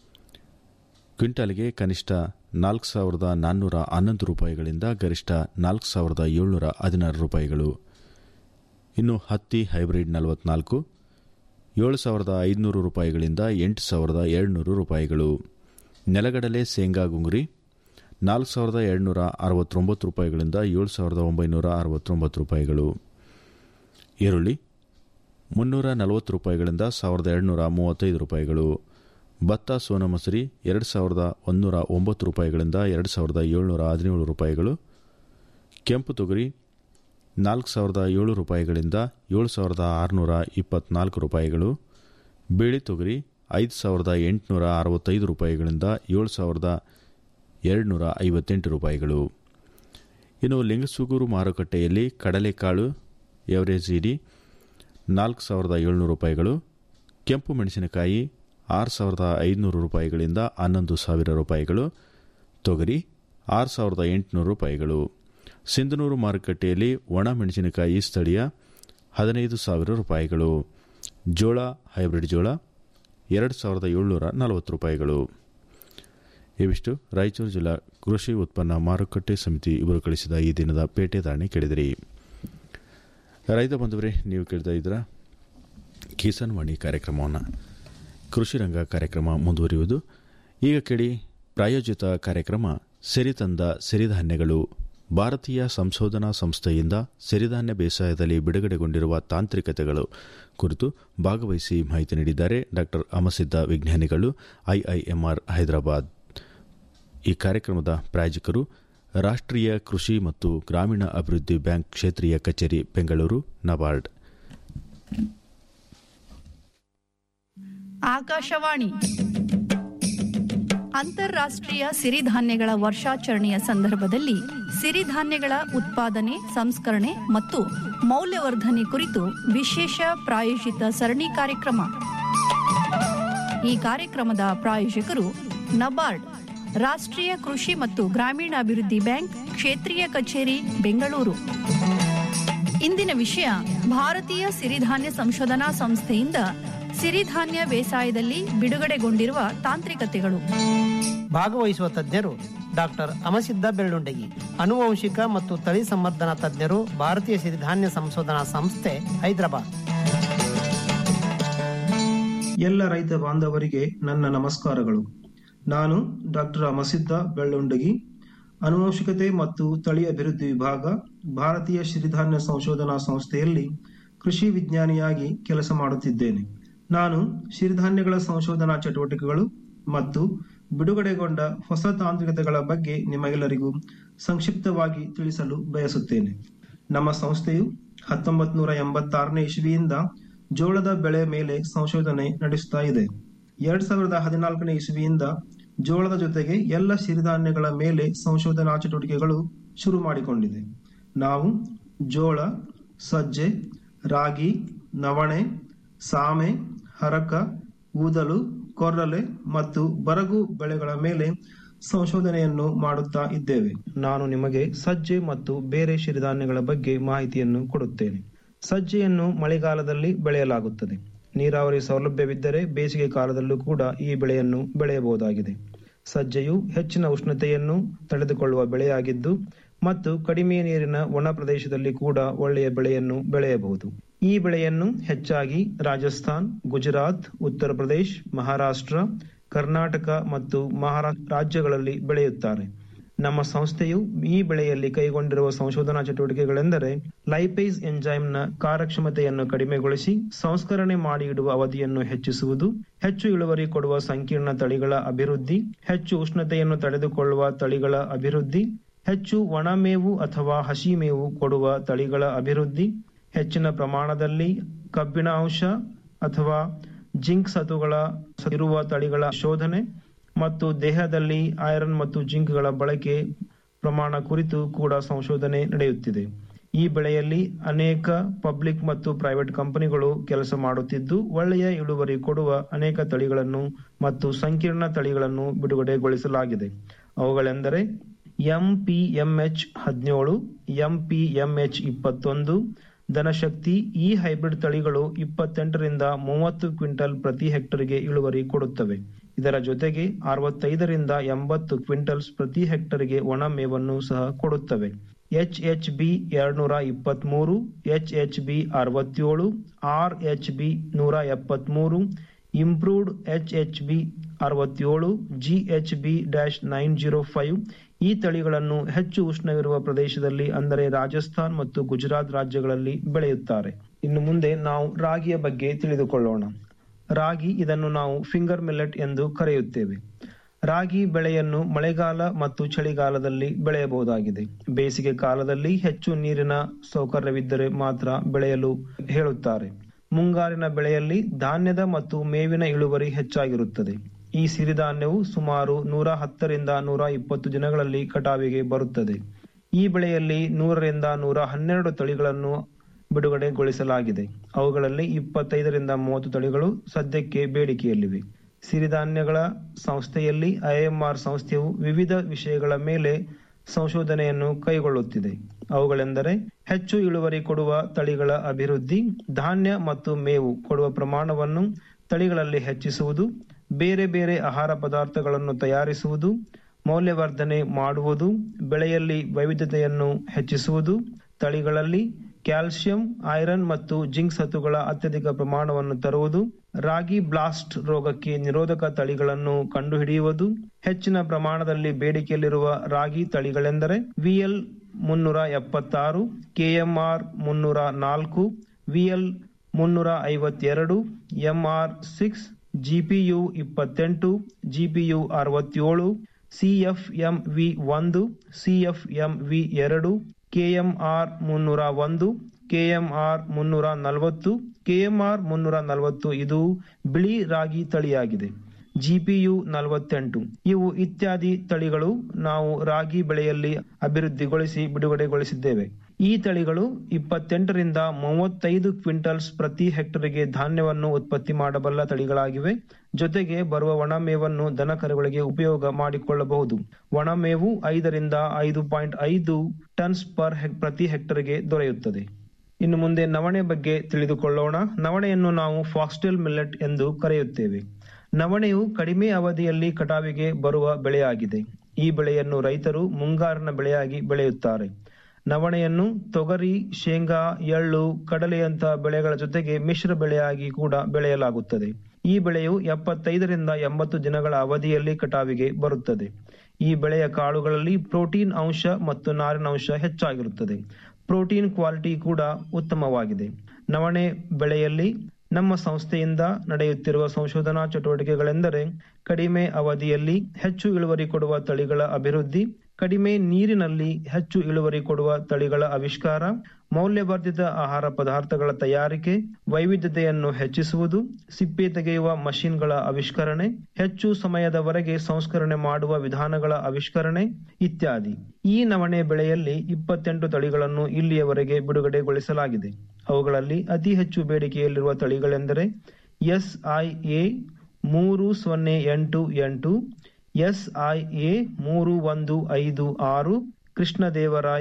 ಕ್ವಿಂಟಾಲಿಗೆ ಕನಿಷ್ಠ ನಾಲ್ಕು ಸಾವಿರದ ನಾನ್ನೂರ ಹನ್ನೊಂದು ರೂಪಾಯಿಗಳಿಂದ ಗರಿಷ್ಠ ನಾಲ್ಕು ಸಾವಿರದ ಏಳ್ನೂರ ಹದಿನಾರು ರೂಪಾಯಿಗಳು ಇನ್ನು ಹತ್ತಿ ಹೈಬ್ರಿಡ್ ನಲವತ್ನಾಲ್ಕು ಏಳು ಸಾವಿರದ ಐದುನೂರು ರೂಪಾಯಿಗಳಿಂದ ಎಂಟು ಸಾವಿರದ ಏಳ್ನೂರು ರೂಪಾಯಿಗಳು ನೆಲಗಡಲೆ ಶೇಂಗಾ ಗುಂಗುರಿ ನಾಲ್ಕು ಸಾವಿರದ ಏಳ್ನೂರ ಅರವತ್ತೊಂಬತ್ತು ರೂಪಾಯಿಗಳಿಂದ ಏಳು ಸಾವಿರದ ಒಂಬೈನೂರ ಅರವತ್ತೊಂಬತ್ತು ರೂಪಾಯಿಗಳು ಈರುಳ್ಳಿ ಮುನ್ನೂರ ನಲವತ್ತು ರೂಪಾಯಿಗಳಿಂದ ಸಾವಿರದ ಎರಡುನೂರ ಮೂವತ್ತೈದು ರೂಪಾಯಿಗಳು ಭತ್ತ ಸೋನಾ ಮಸೂರಿ ಎರಡು ಸಾವಿರದ ಒಂದೂರ ಒಂಬತ್ತು ರೂಪಾಯಿಗಳಿಂದ ಎರಡು ಸಾವಿರದ ಏಳ್ನೂರ ಹದಿನೇಳು ರೂಪಾಯಿಗಳು ಕೆಂಪು ತೊಗರಿ ನಾಲ್ಕು ಸಾವಿರದ ಏಳು ರೂಪಾಯಿಗಳಿಂದ ಏಳು ಸಾವಿರದ ಆರುನೂರ ಇಪ್ಪತ್ನಾಲ್ಕು ರೂಪಾಯಿಗಳು ಬಿಳಿ ತೊಗರಿ ಐದು ಸಾವಿರದ ಎಂಟುನೂರ ಅರವತ್ತೈದು ರೂಪಾಯಿಗಳಿಂದ ಏಳು ಸಾವಿರದ ಎರಡುನೂರ ಐವತ್ತೆಂಟು ರೂಪಾಯಿಗಳು ಇನ್ನು ಲಿಂಗಸೂಗೂರು ಮಾರುಕಟ್ಟೆಯಲ್ಲಿ ಕಡಲೆಕಾಳು ಎವರೇಜ್ ಇಡಿ ನಾಲ್ಕು ಸಾವಿರದ ಏಳ್ನೂರು ರೂಪಾಯಿಗಳು ಕೆಂಪು ಮೆಣಸಿನಕಾಯಿ ಆರು ಸಾವಿರದ ಐದುನೂರು ರೂಪಾಯಿಗಳಿಂದ ಹನ್ನೊಂದು ಸಾವಿರ ರೂಪಾಯಿಗಳು ತೊಗರಿ ಆರು ಸಾವಿರದ ಎಂಟುನೂರು ರೂಪಾಯಿಗಳು ಸಿಂಧನೂರು ಮಾರುಕಟ್ಟೆಯಲ್ಲಿ ಒಣ ಮೆಣಸಿನಕಾಯಿ ಸ್ಥಳೀಯ ಹದಿನೈದು ಸಾವಿರ ರೂಪಾಯಿಗಳು ಜೋಳ ಹೈಬ್ರಿಡ್ ಜೋಳ ಎರಡು ಸಾವಿರದ ಏಳ್ನೂರ ನಲವತ್ತು ರೂಪಾಯಿಗಳು ಇವಿಷ್ಟು ರಾಯಚೂರು ಜಿಲ್ಲಾ ಕೃಷಿ ಉತ್ಪನ್ನ ಮಾರುಕಟ್ಟೆ ಸಮಿತಿ ಇವರು ಕಳಿಸಿದ ಈ ದಿನದ ಪೇಟೆ ಧಾರಣೆ ಕೇಳಿದಿರಿ ರೈತ ಬಂಧುವರೇ ನೀವು ಕೇಳ್ತಾ ಇದ್ದೀರ ಕಿಸಾನ್ ವಾಣಿ ಕಾರ್ಯಕ್ರಮವನ್ನು ಕೃಷಿ ರಂಗ ಕಾರ್ಯಕ್ರಮ ಮುಂದುವರಿಯುವುದು ಈಗ ಕೇಳಿ ಪ್ರಾಯೋಜಿತ ಕಾರ್ಯಕ್ರಮ ಸಿರಿತಂದ ಸಿರಿಧಾನ್ಯಗಳು ಭಾರತೀಯ ಸಂಶೋಧನಾ ಸಂಸ್ಥೆಯಿಂದ ಸಿರಿಧಾನ್ಯ ಬೇಸಾಯದಲ್ಲಿ ಬಿಡುಗಡೆಗೊಂಡಿರುವ ತಾಂತ್ರಿಕತೆಗಳು ಕುರಿತು ಭಾಗವಹಿಸಿ ಮಾಹಿತಿ ನೀಡಿದ್ದಾರೆ ಡಾಕ್ಟರ್ ಅಮಸಿದ್ದ ವಿಜ್ಞಾನಿಗಳು ಐಐಎಂಆರ್ ಹೈದರಾಬಾದ್ ಈ ಕಾರ್ಯಕ್ರಮದ ಪ್ರಾಯೋಜಕರು ರಾಷ್ಟ್ರೀಯ ಕೃಷಿ ಮತ್ತು ಗ್ರಾಮೀಣ ಅಭಿವೃದ್ಧಿ ಬ್ಯಾಂಕ್ ಕ್ಷೇತ್ರೀಯ ಕಚೇರಿ ಬೆಂಗಳೂರು ನಬಾರ್ಡ್ ಆಕಾಶವಾಣಿ ಅಂತಾರಾಷ್ಟ್ರೀಯ ಸಿರಿಧಾನ್ಯಗಳ ವರ್ಷಾಚರಣೆಯ ಸಂದರ್ಭದಲ್ಲಿ ಸಿರಿಧಾನ್ಯಗಳ ಉತ್ಪಾದನೆ ಸಂಸ್ಕರಣೆ ಮತ್ತು ಮೌಲ್ಯವರ್ಧನೆ ಕುರಿತು ವಿಶೇಷ ಪ್ರಾಯೋಜಿತ ಸರಣಿ ಕಾರ್ಯಕ್ರಮ ಈ ಕಾರ್ಯಕ್ರಮದ ಪ್ರಾಯೋಜಕರು ನಬಾರ್ಡ್ ರಾಷ್ಟ್ರೀಯ ಕೃಷಿ ಮತ್ತು ಗ್ರಾಮೀಣಾಭಿವೃದ್ಧಿ ಬ್ಯಾಂಕ್ ಕ್ಷೇತ್ರೀಯ ಕಚೇರಿ ಬೆಂಗಳೂರು ಇಂದಿನ ವಿಷಯ ಭಾರತೀಯ ಸಿರಿಧಾನ್ಯ ಸಂಶೋಧನಾ ಸಂಸ್ಥೆಯಿಂದ ಸಿರಿಧಾನ್ಯ ಬೇಸಾಯದಲ್ಲಿ ಬಿಡುಗಡೆಗೊಂಡಿರುವ ತಾಂತ್ರಿಕತೆಗಳು ಭಾಗವಹಿಸುವ ತಜ್ಞರು ಡಾಕ್ಟರ್ ಅಮಸಿದ್ದ ಬೆಳ್ಳುಂಡಗಿ ಅನುವಂಶಿಕ ಮತ್ತು ತಳಿ ಸಂವರ್ಧನಾ ತಜ್ಞರು ಭಾರತೀಯ ಸಿರಿಧಾನ್ಯ ಸಂಶೋಧನಾ ಸಂಸ್ಥೆ ಹೈದರಾಬಾದ್ ಎಲ್ಲ ರೈತ ಬಾಂಧವರಿಗೆ ನನ್ನ ನಮಸ್ಕಾರಗಳು ನಾನು ಡಾಕ್ಟರ್ ಅಮಸಿದ್ದ ಬೆಳ್ಳುಂಡಗಿ ಅನುವಂಶಿಕತೆ ಮತ್ತು ತಳಿ ಅಭಿವೃದ್ಧಿ ವಿಭಾಗ ಭಾರತೀಯ ಸಿರಿಧಾನ್ಯ ಸಂಶೋಧನಾ ಸಂಸ್ಥೆಯಲ್ಲಿ ಕೃಷಿ ವಿಜ್ಞಾನಿಯಾಗಿ ಕೆಲಸ ಮಾಡುತ್ತಿದ್ದೇನೆ ನಾನು ಸಿರಿಧಾನ್ಯಗಳ ಸಂಶೋಧನಾ ಚಟುವಟಿಕೆಗಳು ಮತ್ತು ಬಿಡುಗಡೆಗೊಂಡ ಹೊಸ ತಾಂತ್ರಿಕತೆಗಳ ಬಗ್ಗೆ ನಿಮಗೆಲ್ಲರಿಗೂ ಸಂಕ್ಷಿಪ್ತವಾಗಿ ತಿಳಿಸಲು ಬಯಸುತ್ತೇನೆ ನಮ್ಮ ಸಂಸ್ಥೆಯು ಹತ್ತೊಂಬತ್ ನೂರ ಎಂಬತ್ತಾರನೇ ಇಸವಿಯಿಂದ ಜೋಳದ ಬೆಳೆ ಮೇಲೆ ಸಂಶೋಧನೆ ನಡೆಸುತ್ತಾ ಇದೆ ಎರಡ್ ಸಾವಿರದ ಹದಿನಾಲ್ಕನೇ ಇಸವಿಯಿಂದ ಜೋಳದ ಜೊತೆಗೆ ಎಲ್ಲ ಸಿರಿಧಾನ್ಯಗಳ ಮೇಲೆ ಸಂಶೋಧನಾ ಚಟುವಟಿಕೆಗಳು ಶುರು ಮಾಡಿಕೊಂಡಿದೆ ನಾವು ಜೋಳ ಸಜ್ಜೆ ರಾಗಿ ನವಣೆ ಸಾಮೆ ಹರಕ ಊದಲು ಕೊರ್ರಲೆ ಮತ್ತು ಬರಗು ಬೆಳೆಗಳ ಮೇಲೆ ಸಂಶೋಧನೆಯನ್ನು ಮಾಡುತ್ತಾ ಇದ್ದೇವೆ ನಾನು ನಿಮಗೆ ಸಜ್ಜೆ ಮತ್ತು ಬೇರೆ ಸಿರಿಧಾನ್ಯಗಳ ಬಗ್ಗೆ ಮಾಹಿತಿಯನ್ನು ಕೊಡುತ್ತೇನೆ ಸಜ್ಜೆಯನ್ನು ಮಳೆಗಾಲದಲ್ಲಿ ಬೆಳೆಯಲಾಗುತ್ತದೆ ನೀರಾವರಿ ಸೌಲಭ್ಯವಿದ್ದರೆ ಬೇಸಿಗೆ ಕಾಲದಲ್ಲೂ ಕೂಡ ಈ ಬೆಳೆಯನ್ನು ಬೆಳೆಯಬಹುದಾಗಿದೆ ಸಜ್ಜೆಯು ಹೆಚ್ಚಿನ ಉಷ್ಣತೆಯನ್ನು ತಡೆದುಕೊಳ್ಳುವ ಬೆಳೆಯಾಗಿದ್ದು ಮತ್ತು ಕಡಿಮೆ ನೀರಿನ ಒಣ ಪ್ರದೇಶದಲ್ಲಿ ಕೂಡ ಒಳ್ಳೆಯ ಬೆಳೆಯನ್ನು ಬೆಳೆಯಬಹುದು ಈ ಬೆಳೆಯನ್ನು ಹೆಚ್ಚಾಗಿ ರಾಜಸ್ಥಾನ್ ಗುಜರಾತ್ ಉತ್ತರ ಪ್ರದೇಶ್ ಮಹಾರಾಷ್ಟ್ರ ಕರ್ನಾಟಕ ಮತ್ತು ಮಹಾರಾಷ್ಟ್ರ ರಾಜ್ಯಗಳಲ್ಲಿ ಬೆಳೆಯುತ್ತಾರೆ ನಮ್ಮ ಸಂಸ್ಥೆಯು ಈ ಬೆಳೆಯಲ್ಲಿ ಕೈಗೊಂಡಿರುವ ಸಂಶೋಧನಾ ಚಟುವಟಿಕೆಗಳೆಂದರೆ ಲೈಪೇಸ್ ಎಂಜೈಮ್ನ ಕಾರ್ಯಕ್ಷಮತೆಯನ್ನು ಕಡಿಮೆಗೊಳಿಸಿ ಸಂಸ್ಕರಣೆ ಮಾಡಿ ಇಡುವ ಅವಧಿಯನ್ನು ಹೆಚ್ಚಿಸುವುದು ಹೆಚ್ಚು ಇಳುವರಿ ಕೊಡುವ ಸಂಕೀರ್ಣ ತಳಿಗಳ ಅಭಿವೃದ್ಧಿ ಹೆಚ್ಚು ಉಷ್ಣತೆಯನ್ನು ತಡೆದುಕೊಳ್ಳುವ ತಳಿಗಳ ಅಭಿವೃದ್ಧಿ ಹೆಚ್ಚು ಒಣಮೇವು ಅಥವಾ ಹಸಿ ಮೇವು ಕೊಡುವ ತಳಿಗಳ ಅಭಿವೃದ್ಧಿ ಹೆಚ್ಚಿನ ಪ್ರಮಾಣದಲ್ಲಿ ಕಬ್ಬಿಣ ಅಂಶ ಅಥವಾ ಜಿಂಕ್ ಸತುಗಳ ಇರುವ ತಳಿಗಳ ಶೋಧನೆ ಮತ್ತು ದೇಹದಲ್ಲಿ ಐರನ್ ಮತ್ತು ಜಿಂಕ್ಗಳ ಬಳಕೆ ಪ್ರಮಾಣ ಕುರಿತು ಕೂಡ ಸಂಶೋಧನೆ ನಡೆಯುತ್ತಿದೆ ಈ ಬೆಳೆಯಲ್ಲಿ ಅನೇಕ ಪಬ್ಲಿಕ್ ಮತ್ತು ಪ್ರೈವೇಟ್ ಕಂಪನಿಗಳು ಕೆಲಸ ಮಾಡುತ್ತಿದ್ದು ಒಳ್ಳೆಯ ಇಳುವರಿ ಕೊಡುವ ಅನೇಕ ತಳಿಗಳನ್ನು ಮತ್ತು ಸಂಕೀರ್ಣ ತಳಿಗಳನ್ನು ಬಿಡುಗಡೆಗೊಳಿಸಲಾಗಿದೆ ಅವುಗಳೆಂದರೆ ಎಂಪಿಎಂಎಚ್ ಹದಿನೇಳು ಎಂಪಿಎಂಎಚ್ ಇಪ್ಪತ್ತೊಂದು ಧನಶಕ್ತಿ ಈ ಹೈಬ್ರಿಡ್ ತಳಿಗಳು ಇಪ್ಪತ್ತೆಂಟರಿಂದ ಮೂವತ್ತು ಕ್ವಿಂಟಲ್ ಪ್ರತಿ ಹೆಕ್ಟರ್ಗೆ ಇಳುವರಿ ಕೊಡುತ್ತವೆ ಇದರ ಜೊತೆಗೆ ಅರವತ್ತೈದರಿಂದ ಎಂಬತ್ತು ಕ್ವಿಂಟಲ್ಸ್ ಪ್ರತಿ ಹೆಕ್ಟರ್ಗೆ ಒಣ ಮೇವನ್ನು ಸಹ ಕೊಡುತ್ತವೆ ಎಚ್ ಎಚ್ ಬಿ ಎರಡ್ನೂರ ಇಪ್ಪತ್ಮೂರು ಎಚ್ ಎಚ್ ಬಿ ಅರವತ್ತೇಳು ಆರ್ ಎಚ್ ಬಿ ನೂರ ಎಪ್ಪತ್ಮೂರು ಇಂಪ್ರೂವ್ಡ್ ಎಚ್ ಎಚ್ ಬಿ ಅರವತ್ತೇಳು G H B dash nine zero five ಈ ತಳಿಗಳನ್ನು ಹೆಚ್ಚು ಉಷ್ಣವಿರುವ ಪ್ರದೇಶದಲ್ಲಿ ಅಂದರೆ ರಾಜಸ್ಥಾನ್ ಮತ್ತು ಗುಜರಾತ್ ರಾಜ್ಯಗಳಲ್ಲಿ ಬೆಳೆಯುತ್ತಾರೆ ಇನ್ನು ಮುಂದೆ ನಾವು ರಾಗಿಯ ಬಗ್ಗೆ ತಿಳಿದುಕೊಳ್ಳೋಣ ರಾಗಿ ಇದನ್ನು ನಾವು ಫಿಂಗರ್ ಮಿಲ್ಲೆಟ್ ಎಂದು ಕರೆಯುತ್ತೇವೆ ರಾಗಿ ಬೆಳೆಯನ್ನು ಮಳೆಗಾಲ ಮತ್ತು ಚಳಿಗಾಲದಲ್ಲಿ ಬೆಳೆಯಬಹುದಾಗಿದೆ ಬೇಸಿಗೆ ಕಾಲದಲ್ಲಿ ಹೆಚ್ಚು ನೀರಿನ ಸೌಕರ್ಯವಿದ್ದರೆ ಮಾತ್ರ ಬೆಳೆಯಲು ಹೇಳುತ್ತಾರೆ ಮುಂಗಾರಿನ ಬೆಳೆಯಲ್ಲಿ ಧಾನ್ಯದ ಮತ್ತು ಮೇವಿನ ಇಳುವರಿ ಹೆಚ್ಚಾಗಿರುತ್ತದೆ ಈ ಸಿರಿಧಾನ್ಯವು ಸುಮಾರು ನೂರ ಹತ್ತರಿಂದ ನೂರ ಇಪ್ಪತ್ತು ದಿನಗಳಲ್ಲಿ ಕಟಾವಿಗೆ ಬರುತ್ತದೆ ಈ ಬೆಳೆಯಲ್ಲಿ ನೂರರಿಂದ ನೂರ ಹನ್ನೆರಡು ತಳಿಗಳನ್ನು ಬಿಡುಗಡೆಗೊಳಿಸಲಾಗಿದೆ ಅವುಗಳಲ್ಲಿ ಇಪ್ಪತ್ತೈದರಿಂದ ಮೂವತ್ತು ತಳಿಗಳು ಸದ್ಯಕ್ಕೆ ಬೇಡಿಕೆಯಲ್ಲಿವೆ ಸಿರಿಧಾನ್ಯಗಳ ಸಂಸ್ಥೆಯಲ್ಲಿ ಐಎಂಆರ್ ಸಂಸ್ಥೆಯು ವಿವಿಧ ವಿಷಯಗಳ ಮೇಲೆ ಸಂಶೋಧನೆಯನ್ನು ಕೈಗೊಳ್ಳುತ್ತಿದೆ ಅವುಗಳೆಂದರೆ ಹೆಚ್ಚು ಇಳುವರಿ ಕೊಡುವ ತಳಿಗಳ ಅಭಿವೃದ್ಧಿ ಧಾನ್ಯ ಮತ್ತು ಮೇವು ಕೊಡುವ ಪ್ರಮಾಣವನ್ನು ತಳಿಗಳಲ್ಲಿ ಹೆಚ್ಚಿಸುವುದು ಬೇರೆ ಬೇರೆ ಆಹಾರ ಪದಾರ್ಥಗಳನ್ನು ತಯಾರಿಸುವುದು ಮೌಲ್ಯವರ್ಧನೆ ಮಾಡುವುದು ಬೆಳೆಯಲ್ಲಿ ವೈವಿಧ್ಯತೆಯನ್ನು ಹೆಚ್ಚಿಸುವುದು ತಳಿಗಳಲ್ಲಿ ಕ್ಯಾಲ್ಸಿಯಂ ಐರನ್ ಮತ್ತು ಜಿಂಕ್ ಸತುಗಳ ಅತ್ಯಧಿಕ ಪ್ರಮಾಣವನ್ನು ತರುವುದು ರಾಗಿ ಬ್ಲಾಸ್ಟ್ ರೋಗಕ್ಕೆ ನಿರೋಧಕ ತಳಿಗಳನ್ನು ಕಂಡುಹಿಡಿಯುವುದು ಹೆಚ್ಚಿನ ಪ್ರಮಾಣದಲ್ಲಿ ಬೇಡಿಕೆಯಲ್ಲಿರುವ ರಾಗಿ ತಳಿಗಳೆಂದರೆ ವಿಎಲ್ ಮುನ್ನೂರ ಎಪ್ಪತ್ತಾರು ಕೆಎಂಆರ್ ಮುನ್ನೂರ ನಾಲ್ಕು ವಿಎಲ್ ಮುನ್ನೂರ ಐವತ್ತೆರಡು ಎಂಆರ್ ಸಿಕ್ಸ್ ಜಿಪಿಯು ಇಪ್ಪತ್ತೆಂಟು ಜಿಪಿಯು ಅರವತ್ತೇಳು ಸಿಎಫ್ಎಂವಿ ಒಂದು ಸಿಎಫ್ಎಂವಿ ಎರಡು ಕೆಎಂಆರ್ ಮುನ್ನೂರ ಒಂದು ಕೆಎಂಆರ್ ಮುನ್ನೂರ ನಲವತ್ತು ಕೆಎಂಆರ್ ಮುನ್ನೂರ ನಲವತ್ತು ಇದು ಬಿಳಿ ರಾಗಿ ತಳಿಯಾಗಿದೆ ಜಿಪಿಯು ನಲವತ್ತೆಂಟು ಇವು ಇತ್ಯಾದಿ ತಳಿಗಳು ನಾವು ರಾಗಿ ಬೆಳೆಯಲ್ಲಿ ಅಭಿವೃದ್ಧಿಗೊಳಿಸಿ ಬಿಡುಗಡೆಗೊಳಿಸಿದ್ದೇವೆ ಈ ತಳಿಗಳು ಇಪ್ಪತ್ತೆಂಟರಿಂದ ಮೂವತ್ತೈದು ಕ್ವಿಂಟಲ್ಸ್ ಪ್ರತಿ ಹೆಕ್ಟರ್ಗೆ ಧಾನ್ಯವನ್ನು ಉತ್ಪತ್ತಿ ಮಾಡಬಲ್ಲ ತಳಿಗಳಾಗಿವೆ ಜೊತೆಗೆ ಬರುವ ಒಣಮೇವನ್ನು ದನಕರುಗಳಿಗೆ ಉಪಯೋಗ ಮಾಡಿಕೊಳ್ಳಬಹುದು ಒಣಮೇವು ಐದರಿಂದ ಐದು ಪಾಯಿಂಟ್ ಐದು ಟನ್ಸ್ ಪರ್ ಪ್ರತಿ ಹೆಕ್ಟರ್ಗೆ ದೊರೆಯುತ್ತದೆ ಇನ್ನು ಮುಂದೆ ನವಣೆ ಬಗ್ಗೆ ತಿಳಿದುಕೊಳ್ಳೋಣ ನವಣೆಯನ್ನು ನಾವು ಫಾಕ್ಸ್ಟೆಲ್ ಮಿಲ್ಲೆಟ್ ಎಂದು ಕರೆಯುತ್ತೇವೆ ನವಣೆಯು ಕಡಿಮೆ ಅವಧಿಯಲ್ಲಿ ಕಟಾವಿಗೆ ಬರುವ ಬೆಳೆಯಾಗಿದೆ ಈ ಬೆಳೆಯನ್ನು ರೈತರು ಮುಂಗಾರಿನ ಬೆಳೆಯಾಗಿ ಬೆಳೆಯುತ್ತಾರೆ ನವಣೆಯನ್ನು ತೊಗರಿ ಶೇಂಗಾ ಎಳ್ಳು ಕಡಲೆಯಂತ ಬೆಳೆಗಳ ಜೊತೆಗೆ ಮಿಶ್ರ ಬೆಳೆಯಾಗಿ ಕೂಡ ಬೆಳೆಯಲಾಗುತ್ತದೆ ಈ ಬೆಳೆಯು ಎಪ್ಪತ್ತೈದರಿಂದ ಎಂಬತ್ತು ದಿನಗಳ ಅವಧಿಯಲ್ಲಿ ಕಟಾವಿಗೆ ಬರುತ್ತದೆ ಈ ಬೆಳೆಯ ಕಾಳುಗಳಲ್ಲಿ ಪ್ರೋಟೀನ್ ಅಂಶ ಮತ್ತು ನಾರಿನ ಅಂಶ ಹೆಚ್ಚಾಗಿರುತ್ತದೆ ಪ್ರೋಟೀನ್ ಕ್ವಾಲಿಟಿ ಕೂಡ ಉತ್ತಮವಾಗಿದೆ ನವಣೆ ಬೆಳೆಯಲ್ಲಿ ನಮ್ಮ ಸಂಸ್ಥೆಯಿಂದ ನಡೆಯುತ್ತಿರುವ ಸಂಶೋಧನಾ ಚಟುವಟಿಕೆಗಳೆಂದರೆ ಕಡಿಮೆ ಅವಧಿಯಲ್ಲಿ ಹೆಚ್ಚು ಇಳುವರಿ ಕೊಡುವ ತಳಿಗಳ ಅಭಿವೃದ್ಧಿ ಕಡಿಮೆ ನೀರಿನಲ್ಲಿ ಹೆಚ್ಚು ಇಳುವರಿ ಕೊಡುವ ತಳಿಗಳ ಆವಿಷ್ಕಾರ ಮೌಲ್ಯವರ್ಧಿತ ಆಹಾರ ಪದಾರ್ಥಗಳ ತಯಾರಿಕೆ ವೈವಿಧ್ಯತೆಯನ್ನು ಹೆಚ್ಚಿಸುವುದು ಸಿಪ್ಪೆ ತೆಗೆಯುವ ಮಷಿನ್ಗಳ ಆವಿಷ್ಕರಣೆ ಹೆಚ್ಚು ಸಮಯದವರೆಗೆ ಸಂಸ್ಕರಣೆ ಮಾಡುವ ವಿಧಾನಗಳ ಆವಿಷ್ಕರಣೆ ಇತ್ಯಾದಿ ಈ ನವಣೆ ಬೆಳೆಯಲ್ಲಿ ಇಪ್ಪತ್ತೆಂಟು ತಳಿಗಳನ್ನು ಇಲ್ಲಿಯವರೆಗೆ ಬಿಡುಗಡೆಗೊಳಿಸಲಾಗಿದೆ ಅವುಗಳಲ್ಲಿ ಅತಿ ಹೆಚ್ಚು ಬೇಡಿಕೆಯಲ್ಲಿರುವ ತಳಿಗಳೆಂದರೆ ಎಸ್ಐಎ ಮೂರು ಸೊನ್ನೆ ಎಂಟು ಎಂಟು ಎಸ್ಐಎ ಮೂರು ಒಂದು ಐದು ಆರು ಕೃಷ್ಣದೇವರಾಯ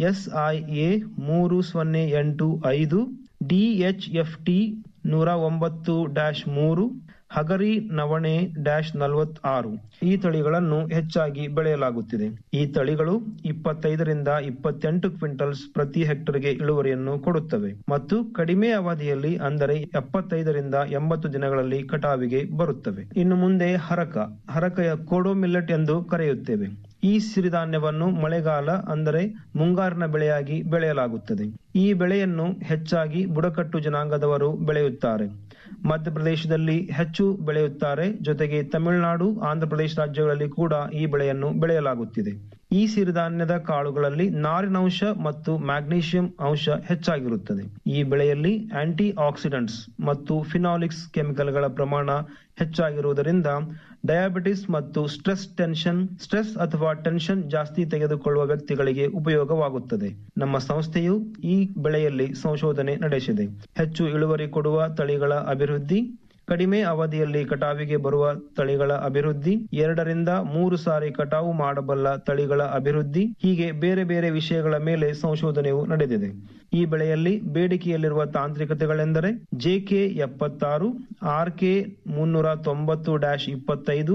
ಎಸ್ಐಎ ಮೂರು ಸೊನ್ನೆ ಎಂಟು ಐದು ಡಿಎಚ್ಎಫ್ಟಿ ನೂರ ಒಂಬತ್ತು ಡ್ಯಾಶ್ ಮೂರು ಹಗರಿ ನವಣೆ ಡ್ಯಾಶ್ ನಲವತ್ತಾರು ಈ ತಳಿಗಳನ್ನು ಹೆಚ್ಚಾಗಿ ಬೆಳೆಯಲಾಗುತ್ತಿದೆ ಈ ತಳಿಗಳು ಇಪ್ಪತ್ತೈದರಿಂದ ಇಪ್ಪತ್ತೆಂಟು ಕ್ವಿಂಟಲ್ಸ್ ಪ್ರತಿ ಹೆಕ್ಟರ್ಗೆ ಇಳುವರಿಯನ್ನು ಕೊಡುತ್ತವೆ ಮತ್ತು ಕಡಿಮೆ ಅವಧಿಯಲ್ಲಿ ಅಂದರೆ ಎಪ್ಪತ್ತೈದರಿಂದ ಎಂಬತ್ತು ದಿನಗಳಲ್ಲಿ ಕಟಾವಿಗೆ ಬರುತ್ತವೆ ಇನ್ನು ಮುಂದೆ ಹರಕ ಹರಕೆಯ ಕೋಡೋ ಮಿಲ್ಲೆಟ್ ಎಂದು ಕರೆಯುತ್ತೇವೆ ಈ ಸಿರಿಧಾನ್ಯವನ್ನು ಮಳೆಗಾಲ ಅಂದರೆ ಮುಂಗಾರಿನ ಬೆಳೆಯಾಗಿ ಬೆಳೆಯಲಾಗುತ್ತದೆ ಈ ಬೆಳೆಯನ್ನು ಹೆಚ್ಚಾಗಿ ಬುಡಕಟ್ಟು ಜನಾಂಗದವರು ಬೆಳೆಯುತ್ತಾರೆ ಮಧ್ಯಪ್ರದೇಶದಲ್ಲಿ ಹೆಚ್ಚು ಬೆಳೆಯುತ್ತಾರೆ ಜೊತೆಗೆ ತಮಿಳುನಾಡು ಆಂಧ್ರಪ್ರದೇಶ ರಾಜ್ಯಗಳಲ್ಲಿ ಕೂಡ ಈ ಬೆಳೆಯನ್ನು ಬೆಳೆಯಲಾಗುತ್ತಿದೆ ಈ ಸಿರಿಧಾನ್ಯದ ಕಾಳುಗಳಲ್ಲಿ ನಾರಿನಂಶ ಮತ್ತು ಮ್ಯಾಗ್ನೀಷಿಯಂ ಅಂಶ ಹೆಚ್ಚಾಗಿರುತ್ತದೆ ಈ ಬೆಳೆಯಲ್ಲಿ ಆಂಟಿ ಆಕ್ಸಿಡೆಂಟ್ಸ್ ಮತ್ತು ಫಿನಾಲಿಕ್ಸ್ ಕೆಮಿಕಲ್ಗಳ ಪ್ರಮಾಣ ಹೆಚ್ಚಾಗಿರುವುದರಿಂದ ಡಯಾಬಿಟಿಸ್ ಮತ್ತು ಸ್ಟ್ರೆಸ್ ಟೆನ್ಷನ್ ಸ್ಟ್ರೆಸ್ ಅಥವಾ ಟೆನ್ಷನ್ ಜಾಸ್ತಿ ತೆಗೆದುಕೊಳ್ಳುವ ವ್ಯಕ್ತಿಗಳಿಗೆ ಉಪಯೋಗವಾಗುತ್ತದೆ ನಮ್ಮ ಸಂಸ್ಥೆಯು ಈ ಬೆಳೆಯಲ್ಲಿ ಸಂಶೋಧನೆ ನಡೆಸಿದೆ ಹೆಚ್ಚು ಇಳುವರಿ ಕೊಡುವ ತಳಿಗಳ ಅಭಿವೃದ್ಧಿ ಕಡಿಮೆ ಅವಧಿಯಲ್ಲಿ ಕಟಾವಿಗೆ ಬರುವ ತಳಿಗಳ ಅಭಿವೃದ್ಧಿ ಎರಡರಿಂದ ಮೂರು ಸಾರಿ ಕಟಾವು ಮಾಡಬಲ್ಲ ತಳಿಗಳ ಅಭಿವೃದ್ಧಿ ಹೀಗೆ ಬೇರೆ ಬೇರೆ ವಿಷಯಗಳ ಮೇಲೆ ಸಂಶೋಧನೆಯು ನಡೆದಿದೆ ಈ ಬೆಳೆಯಲ್ಲಿ ಬೇಡಿಕೆಯಲ್ಲಿರುವ ತಾಂತ್ರಿಕತೆಗಳೆಂದರೆ ಜೆಕೆ ಎಪ್ಪತ್ತಾರು ಆರ್ ಕೆ ಮುನ್ನೂರ ತೊಂಬತ್ತು ಡ್ಯಾಶ್ ಇಪ್ಪತ್ತೈದು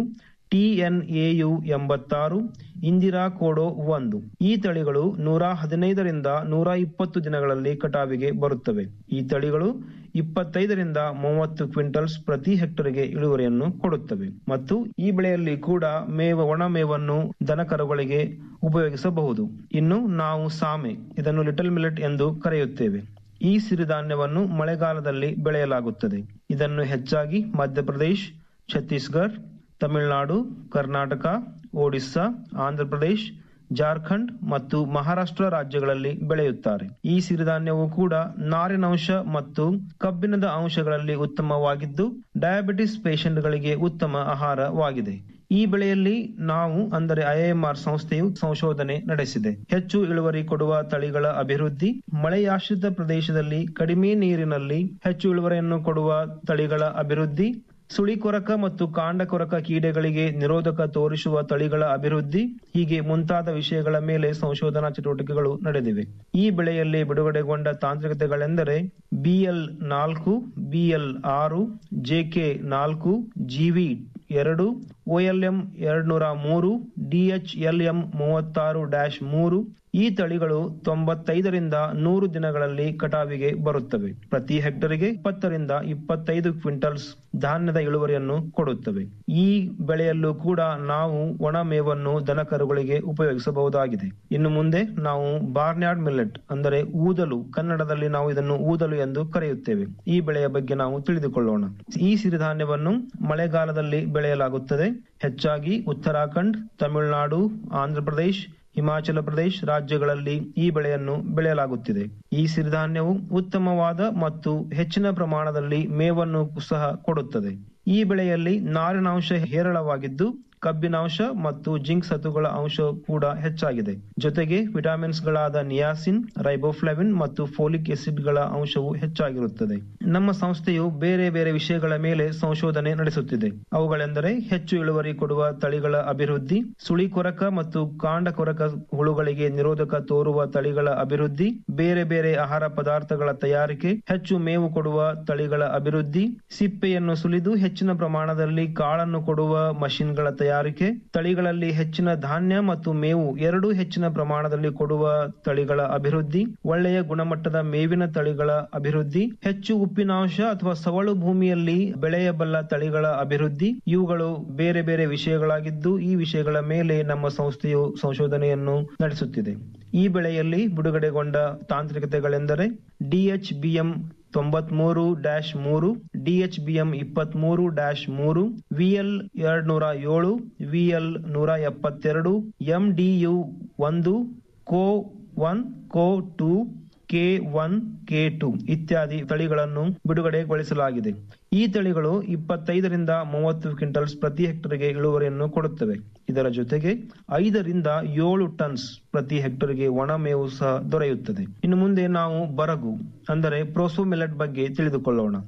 ಟಿಎನ್ಎಯು ಎಂಬತ್ತಾರು ಇಂದಿರಾ ಕೋಡೋ ಒಂದು ಈ ತಳಿಗಳು ನೂರ ಹದಿನೈದರಿಂದ ನೂರ ಇಪ್ಪತ್ತು ದಿನಗಳಲ್ಲಿ ಕಟಾವಿಗೆ ಬರುತ್ತವೆ ಈ ತಳಿಗಳು ಇಪ್ಪತ್ತೈದರಿಂದ ಮೂವತ್ತು ಕ್ವಿಂಟಲ್ಸ್ ಪ್ರತಿ ಹೆಕ್ಟರ್ಗೆ ಇಳುವರಿಯನ್ನು ಕೊಡುತ್ತವೆ ಮತ್ತು ಈ ಬೆಳೆಯಲ್ಲಿ ಕೂಡ ಮೇವ ಒಣ ಮೇವನ್ನು ದನಕರುಗಳಿಗೆ ಉಪಯೋಗಿಸಬಹುದು ಇನ್ನು ನಾವು ಸಾಮೆ ಇದನ್ನು ಲಿಟಲ್ ಮಿಲೆಟ್ ಎಂದು ಕರೆಯುತ್ತೇವೆ ಈ ಸಿರಿಧಾನ್ಯವನ್ನು ಮಳೆಗಾಲದಲ್ಲಿ ಬೆಳೆಯಲಾಗುತ್ತದೆ ಇದನ್ನು ಹೆಚ್ಚಾಗಿ ಮಧ್ಯಪ್ರದೇಶ್ ಛತ್ತೀಸ್ಗಢ ತಮಿಳುನಾಡು ಕರ್ನಾಟಕ ಒಡಿಸ್ಸಾ ಆಂಧ್ರಪ್ರದೇಶ್ ಜಾರ್ಖಂಡ್ ಮತ್ತು ಮಹಾರಾಷ್ಟ್ರ ರಾಜ್ಯಗಳಲ್ಲಿ ಬೆಳೆಯುತ್ತಾರೆ ಈ ಸಿರಿಧಾನ್ಯವು ಕೂಡ ನಾರಿನಂಶ ಮತ್ತು ಕಬ್ಬಿಣದ ಅಂಶಗಳಲ್ಲಿ ಉತ್ತಮವಾಗಿದ್ದು ಡಯಾಬಿಟಿಸ್ ಪೇಷಂಟ್ಗಳಿಗೆ ಉತ್ತಮ ಆಹಾರವಾಗಿದೆ ಈ ಬೆಳೆಯಲ್ಲಿ ನಾವು ಅಂದರೆ ಐಎಂಆರ್ ಸಂಸ್ಥೆಯು ಸಂಶೋಧನೆ ನಡೆಸಿದೆ ಹೆಚ್ಚು ಇಳುವರಿ ಕೊಡುವ ತಳಿಗಳ ಅಭಿವೃದ್ಧಿ ಮಳೆಯಾಶ್ರಿತ ಪ್ರದೇಶದಲ್ಲಿ ಕಡಿಮೆ ನೀರಿನಲ್ಲಿ ಹೆಚ್ಚು ಇಳುವರಿಯನ್ನು ಕೊಡುವ ತಳಿಗಳ ಅಭಿವೃದ್ಧಿ ಸುಳಿ ಕೊರಕ ಮತ್ತು ಕಾಂಡ ಕೊರಕ ಕೀಡೆಗಳಿಗೆ ನಿರೋಧಕ ತೋರಿಸುವ ತಳಿಗಳ ಅಭಿವೃದ್ಧಿ ಹೀಗೆ ಮುಂತಾದ ವಿಷಯಗಳ ಮೇಲೆ ಸಂಶೋಧನಾ ಚಟುವಟಿಕೆಗಳು ನಡೆದಿವೆ ಈ ಬೆಳೆಯಲ್ಲಿ ಬಿಡುಗಡೆಗೊಂಡ ತಾಂತ್ರಿಕತೆಗಳೆಂದರೆ ಬಿಎಲ್ ನಾಲ್ಕು ಬಿಎಲ್ ಆರು ಜೆಕೆ ನಾಲ್ಕು ಜಿವಿ ಎರಡು ಒಎಲ್ಎಂ ಎರಡ್ ನೂರ ಮೂರು ಡಿಎಚ್ಎಲ್ಎಂ ಮೂವತ್ತಾರು ಡ್ಯಾಶ್ ಮೂರು ಈ ತಳಿಗಳು ತೊಂಬತ್ತೈದರಿಂದ ನೂರು ದಿನಗಳಲ್ಲಿ ಕಟಾವಿಗೆ ಬರುತ್ತವೆ ಪ್ರತಿ ಹೆಕ್ಟರ್ಗೆ ಇಪ್ಪತ್ತರಿಂದ ಇಪ್ಪತ್ತೈದು ಕ್ವಿಂಟಲ್ಸ್ ಧಾನ್ಯದ ಇಳುವರಿಯನ್ನು ಕೊಡುತ್ತವೆ ಈ ಬೆಳೆಯಲ್ಲೂ ಕೂಡ ನಾವು ಒಣ ಮೇವನ್ನು ದನಕರುಗಳಿಗೆ ಉಪಯೋಗಿಸಬಹುದಾಗಿದೆ ಇನ್ನು ಮುಂದೆ ನಾವು ಬಾರ್ನ್ಯಾರ್ಡ್ ಮಿಲ್ಲೆಟ್ ಅಂದರೆ ಊದಲು ಕನ್ನಡದಲ್ಲಿ ನಾವು ಇದನ್ನು ಊದಲು ಎಂದು ಕರೆಯುತ್ತೇವೆ ಈ ಬೆಳೆಯ ಬಗ್ಗೆ ನಾವು ತಿಳಿದುಕೊಳ್ಳೋಣ ಈ ಸಿರಿಧಾನ್ಯವನ್ನು ಮಳೆಗಾಲದಲ್ಲಿ ಬೆಳೆಯಲಾಗುತ್ತದೆ ಹೆಚ್ಚಾಗಿ ಉತ್ತರಾಖಂಡ್ ತಮಿಳುನಾಡು ಆಂಧ್ರಪ್ರದೇಶ್ ಹಿಮಾಚಲ ಪ್ರದೇಶ ರಾಜ್ಯಗಳಲ್ಲಿ ಈ ಬೆಳೆಯನ್ನು ಬೆಳೆಯಲಾಗುತ್ತಿದೆ ಈ ಸಿರಿಧಾನ್ಯವು ಉತ್ತಮವಾದ ಮತ್ತು ಹೆಚ್ಚಿನ ಪ್ರಮಾಣದಲ್ಲಿ ಮೇವನ್ನು ಸಹ ಕೊಡುತ್ತದೆ ಈ ಬೆಳೆಯಲ್ಲಿ ನಾರಿನಾಂಶ ಹೇರಳವಾಗಿದ್ದು ಕಬ್ಬಿನಾಂಶ ಮತ್ತು ಜಿಂಕ್ ಸತುಗಳ ಅಂಶ ಕೂಡ ಹೆಚ್ಚಾಗಿದೆ ಜೊತೆಗೆ ವಿಟಮಿನ್ಸ್ ಗಳಾದ ನಿಯಾಸಿನ್ ರೈಬೋಫ್ಲಾವಿನ್ ಮತ್ತು ಫೋಲಿಕ್ ಎಸಿಡ್ ಗಳ ಅಂಶವು ಹೆಚ್ಚಾಗಿರುತ್ತದೆ ನಮ್ಮ ಸಂಸ್ಥೆಯು ಬೇರೆ ಬೇರೆ ವಿಷಯಗಳ ಮೇಲೆ ಸಂಶೋಧನೆ ನಡೆಸುತ್ತಿದೆ ಅವುಗಳೆಂದರೆ ಹೆಚ್ಚು ಇಳುವರಿ ಕೊಡುವ ತಳಿಗಳ ಅಭಿವೃದ್ಧಿ ಸುಳಿ ಕೊರಕ ಮತ್ತು ಕಾಂಡ ಕೊರಕ ಹುಳುಗಳಿಗೆ ನಿರೋಧಕ ತೋರುವ ತಳಿಗಳ ಅಭಿವೃದ್ಧಿ ಬೇರೆ ಬೇರೆ ಆಹಾರ ಪದಾರ್ಥಗಳ ತಯಾರಿಕೆ ಹೆಚ್ಚು ಮೇವು ಕೊಡುವ ತಳಿಗಳ ಅಭಿವೃದ್ಧಿ ಸಿಪ್ಪೆಯನ್ನು ಸುಲಿದು ಹೆಚ್ಚಿನ ಪ್ರಮಾಣದಲ್ಲಿ ಕಾಳನ್ನು ಕೊಡುವ ಮಷಿನ್ಗಳ ತಯಾರಿಕೆ ತಳಿಗಳಲ್ಲಿ ಹೆಚ್ಚಿನ ಧಾನ್ಯ ಮತ್ತು ಮೇವು ಎರಡೂ ಹೆಚ್ಚಿನ ಪ್ರಮಾಣದಲ್ಲಿ ಕೊಡುವ ತಳಿಗಳ ಅಭಿವೃದ್ಧಿ ಒಳ್ಳೆಯ ಗುಣಮಟ್ಟದ ಮೇವಿನ ತಳಿಗಳ ಅಭಿವೃದ್ಧಿ ಹೆಚ್ಚು ಉಪ್ಪಿನಾಂಶ ಅಥವಾ ಸವಳು ಭೂಮಿಯಲ್ಲಿ ಬೆಳೆಯಬಲ್ಲ ತಳಿಗಳ ಅಭಿವೃದ್ಧಿ ಇವುಗಳು ಬೇರೆ ಬೇರೆ ವಿಷಯಗಳಾಗಿದ್ದು ಈ ವಿಷಯಗಳ ಮೇಲೆ ನಮ್ಮ ಸಂಸ್ಥೆಯು ಸಂಶೋಧನೆಯನ್ನು ನಡೆಸುತ್ತಿದೆ ಈ ಬೆಳೆಯಲ್ಲಿ ಬಿಡುಗಡೆಗೊಂಡ ತಾಂತ್ರಿಕತೆಗಳೆಂದರೆ ಡಿಎಚ್ಬಿಎಂ ತೊಂಬತ್ಮೂರು ಡ್ಯಾಶ್ ಮೂರು ಡಿಎಚ್ಬಿಎಂ ಇಪ್ಪತ್ಮೂರು ಡ್ಯಾಶ್ ಮೂರು ವಿಎಲ್ ಎರಡ್ ನೂರ ಏಳು ವಿಎಲ್ ನೂರ ಎಪ್ಪತ್ತೆರಡು ಎಂಡಿಯು ಒಂದು Co one Co two K one K two ಇತ್ಯಾದಿ ತಳಿಗಳನ್ನು ಬಿಡುಗಡೆಗೊಳಿಸಲಾಗಿದೆ ಈ ತಳಿಗಳು ಇಪ್ಪತ್ತೈದರಿಂದ ಮೂವತ್ತು ಕ್ವಿಂಟಲ್ಸ್ ಪ್ರತಿ ಹೆಕ್ಟರ್ಗೆ ಇಳುವರಿಯನ್ನು ಕೊಡುತ್ತವೆ ಇದರ ಜೊತೆಗೆ ಐದರಿಂದ ಏಳು ಟನ್ಸ್ ಪ್ರತಿ ಹೆಕ್ಟರ್ಗೆ ಒಣ ಮೇವು ಸಹ ದೊರೆಯುತ್ತದೆ ಇನ್ನು ಮುಂದೆ ನಾವು ಬರಗು ಅಂದರೆ ಪ್ರೋಸೋಮಿಲೆಟ್ ಬಗ್ಗೆ ತಿಳಿದುಕೊಳ್ಳೋಣ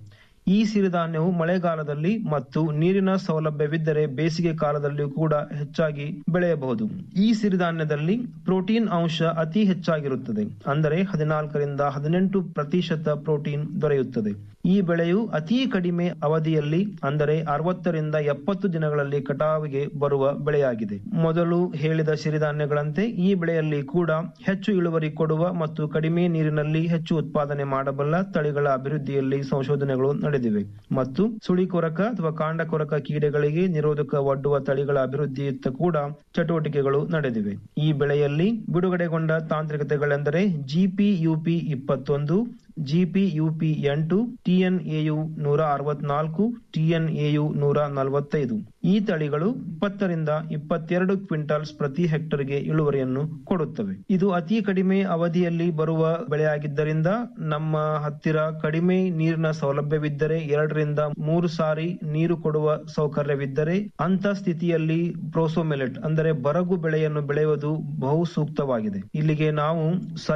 ಈ ಸಿರಿಧಾನ್ಯವು ಮಳೆಗಾಲದಲ್ಲಿ ಮತ್ತು ನೀರಿನ ಸೌಲಭ್ಯವಿದ್ದರೆ ಬೇಸಿಗೆ ಕಾಲದಲ್ಲಿಯೂ ಕೂಡ ಹೆಚ್ಚಾಗಿ ಬೆಳೆಯಬಹುದು ಈ ಸಿರಿಧಾನ್ಯದಲ್ಲಿ ಪ್ರೋಟೀನ್ ಅಂಶ ಅತಿ ಹೆಚ್ಚಾಗಿರುತ್ತದೆ ಅಂದರೆ ಹದಿನಾಲ್ಕರಿಂದ ಹದಿನೆಂಟು ಪ್ರತಿಶತ ಪ್ರೋಟೀನ್ ದೊರೆಯುತ್ತದೆ ಈ ಬೆಳೆಯು ಅತಿ ಕಡಿಮೆ ಅವಧಿಯಲ್ಲಿ ಅಂದರೆ ಅರವತ್ತರಿಂದ ಎಪ್ಪತ್ತು ದಿನಗಳಲ್ಲಿ ಕಟಾವಿಗೆ ಬರುವ ಬೆಳೆಯಾಗಿದೆ ಮೊದಲು ಹೇಳಿದ ಸಿರಿಧಾನ್ಯಗಳಂತೆ ಈ ಬೆಳೆಯಲ್ಲಿ ಕೂಡ ಹೆಚ್ಚು ಇಳುವರಿ ಕೊಡುವ ಮತ್ತು ಕಡಿಮೆ ನೀರಿನಲ್ಲಿ ಹೆಚ್ಚು ಉತ್ಪಾದನೆ ಮಾಡಬಲ್ಲ ತಳಿಗಳ ಅಭಿವೃದ್ಧಿಯಲ್ಲಿ ಸಂಶೋಧನೆಗಳು ನಡೆದಿವೆ ಮತ್ತು ಸುಳಿ ಕೊರಕ ಅಥವಾ ಕಾಂಡ ಕೊರಕ ಕೀಡೆಗಳಿಗೆ ನಿರೋಧಕ ಒಡ್ಡುವ ತಳಿಗಳ ಅಭಿವೃದ್ಧಿಯತ್ತ ಕೂಡ ಚಟುವಟಿಕೆಗಳು ನಡೆದಿವೆ ಈ ಬೆಳೆಯಲ್ಲಿ ಬಿಡುಗಡೆಗೊಂಡ ತಾಂತ್ರಿಕತೆಗಳೆಂದರೆ ಜಿಪಿಯುಪಿ ಇಪ್ಪತ್ತೊಂದು ಜಿಪಿಯುಪಿ ಎಂಟು ಟಿಎನ್ಎಯು ನೂರ ಅರವತ್ನಾಲ್ಕು ಟಿಎನ್ಎಯು ನೂರ ನಲವತ್ತೈದು ಈ ತಳಿಗಳು ಇಪ್ಪತ್ತರಿಂದ ಇಪ್ಪತ್ತೆರಡು ಕ್ವಿಂಟಲ್ಸ್ ಪ್ರತಿ ಹೆಕ್ಟರ್ಗೆ ಇಳುವರಿಯನ್ನು ಕೊಡುತ್ತವೆ ಇದು ಅತಿ ಕಡಿಮೆ ಅವಧಿಯಲ್ಲಿ ಬರುವ ಬೆಳೆಯಾಗಿದ್ದರಿಂದ ನಮ್ಮ ಹತ್ತಿರ ಕಡಿಮೆ ನೀರಿನ ಸೌಲಭ್ಯವಿದ್ದರೆ ಎರಡರಿಂದ ಮೂರು ಸಾರಿ ನೀರು ಕೊಡುವ ಸೌಕರ್ಯವಿದ್ದರೆ ಅಂತ ಸ್ಥಿತಿಯಲ್ಲಿ ಪ್ರೋಸೋಮೆಲೆಟ್ ಅಂದರೆ ಬರಗು ಬೆಳೆಯನ್ನು ಬೆಳೆಯುವುದು ಬಹು ಸೂಕ್ತವಾಗಿದೆ ಇಲ್ಲಿಗೆ ನಾವು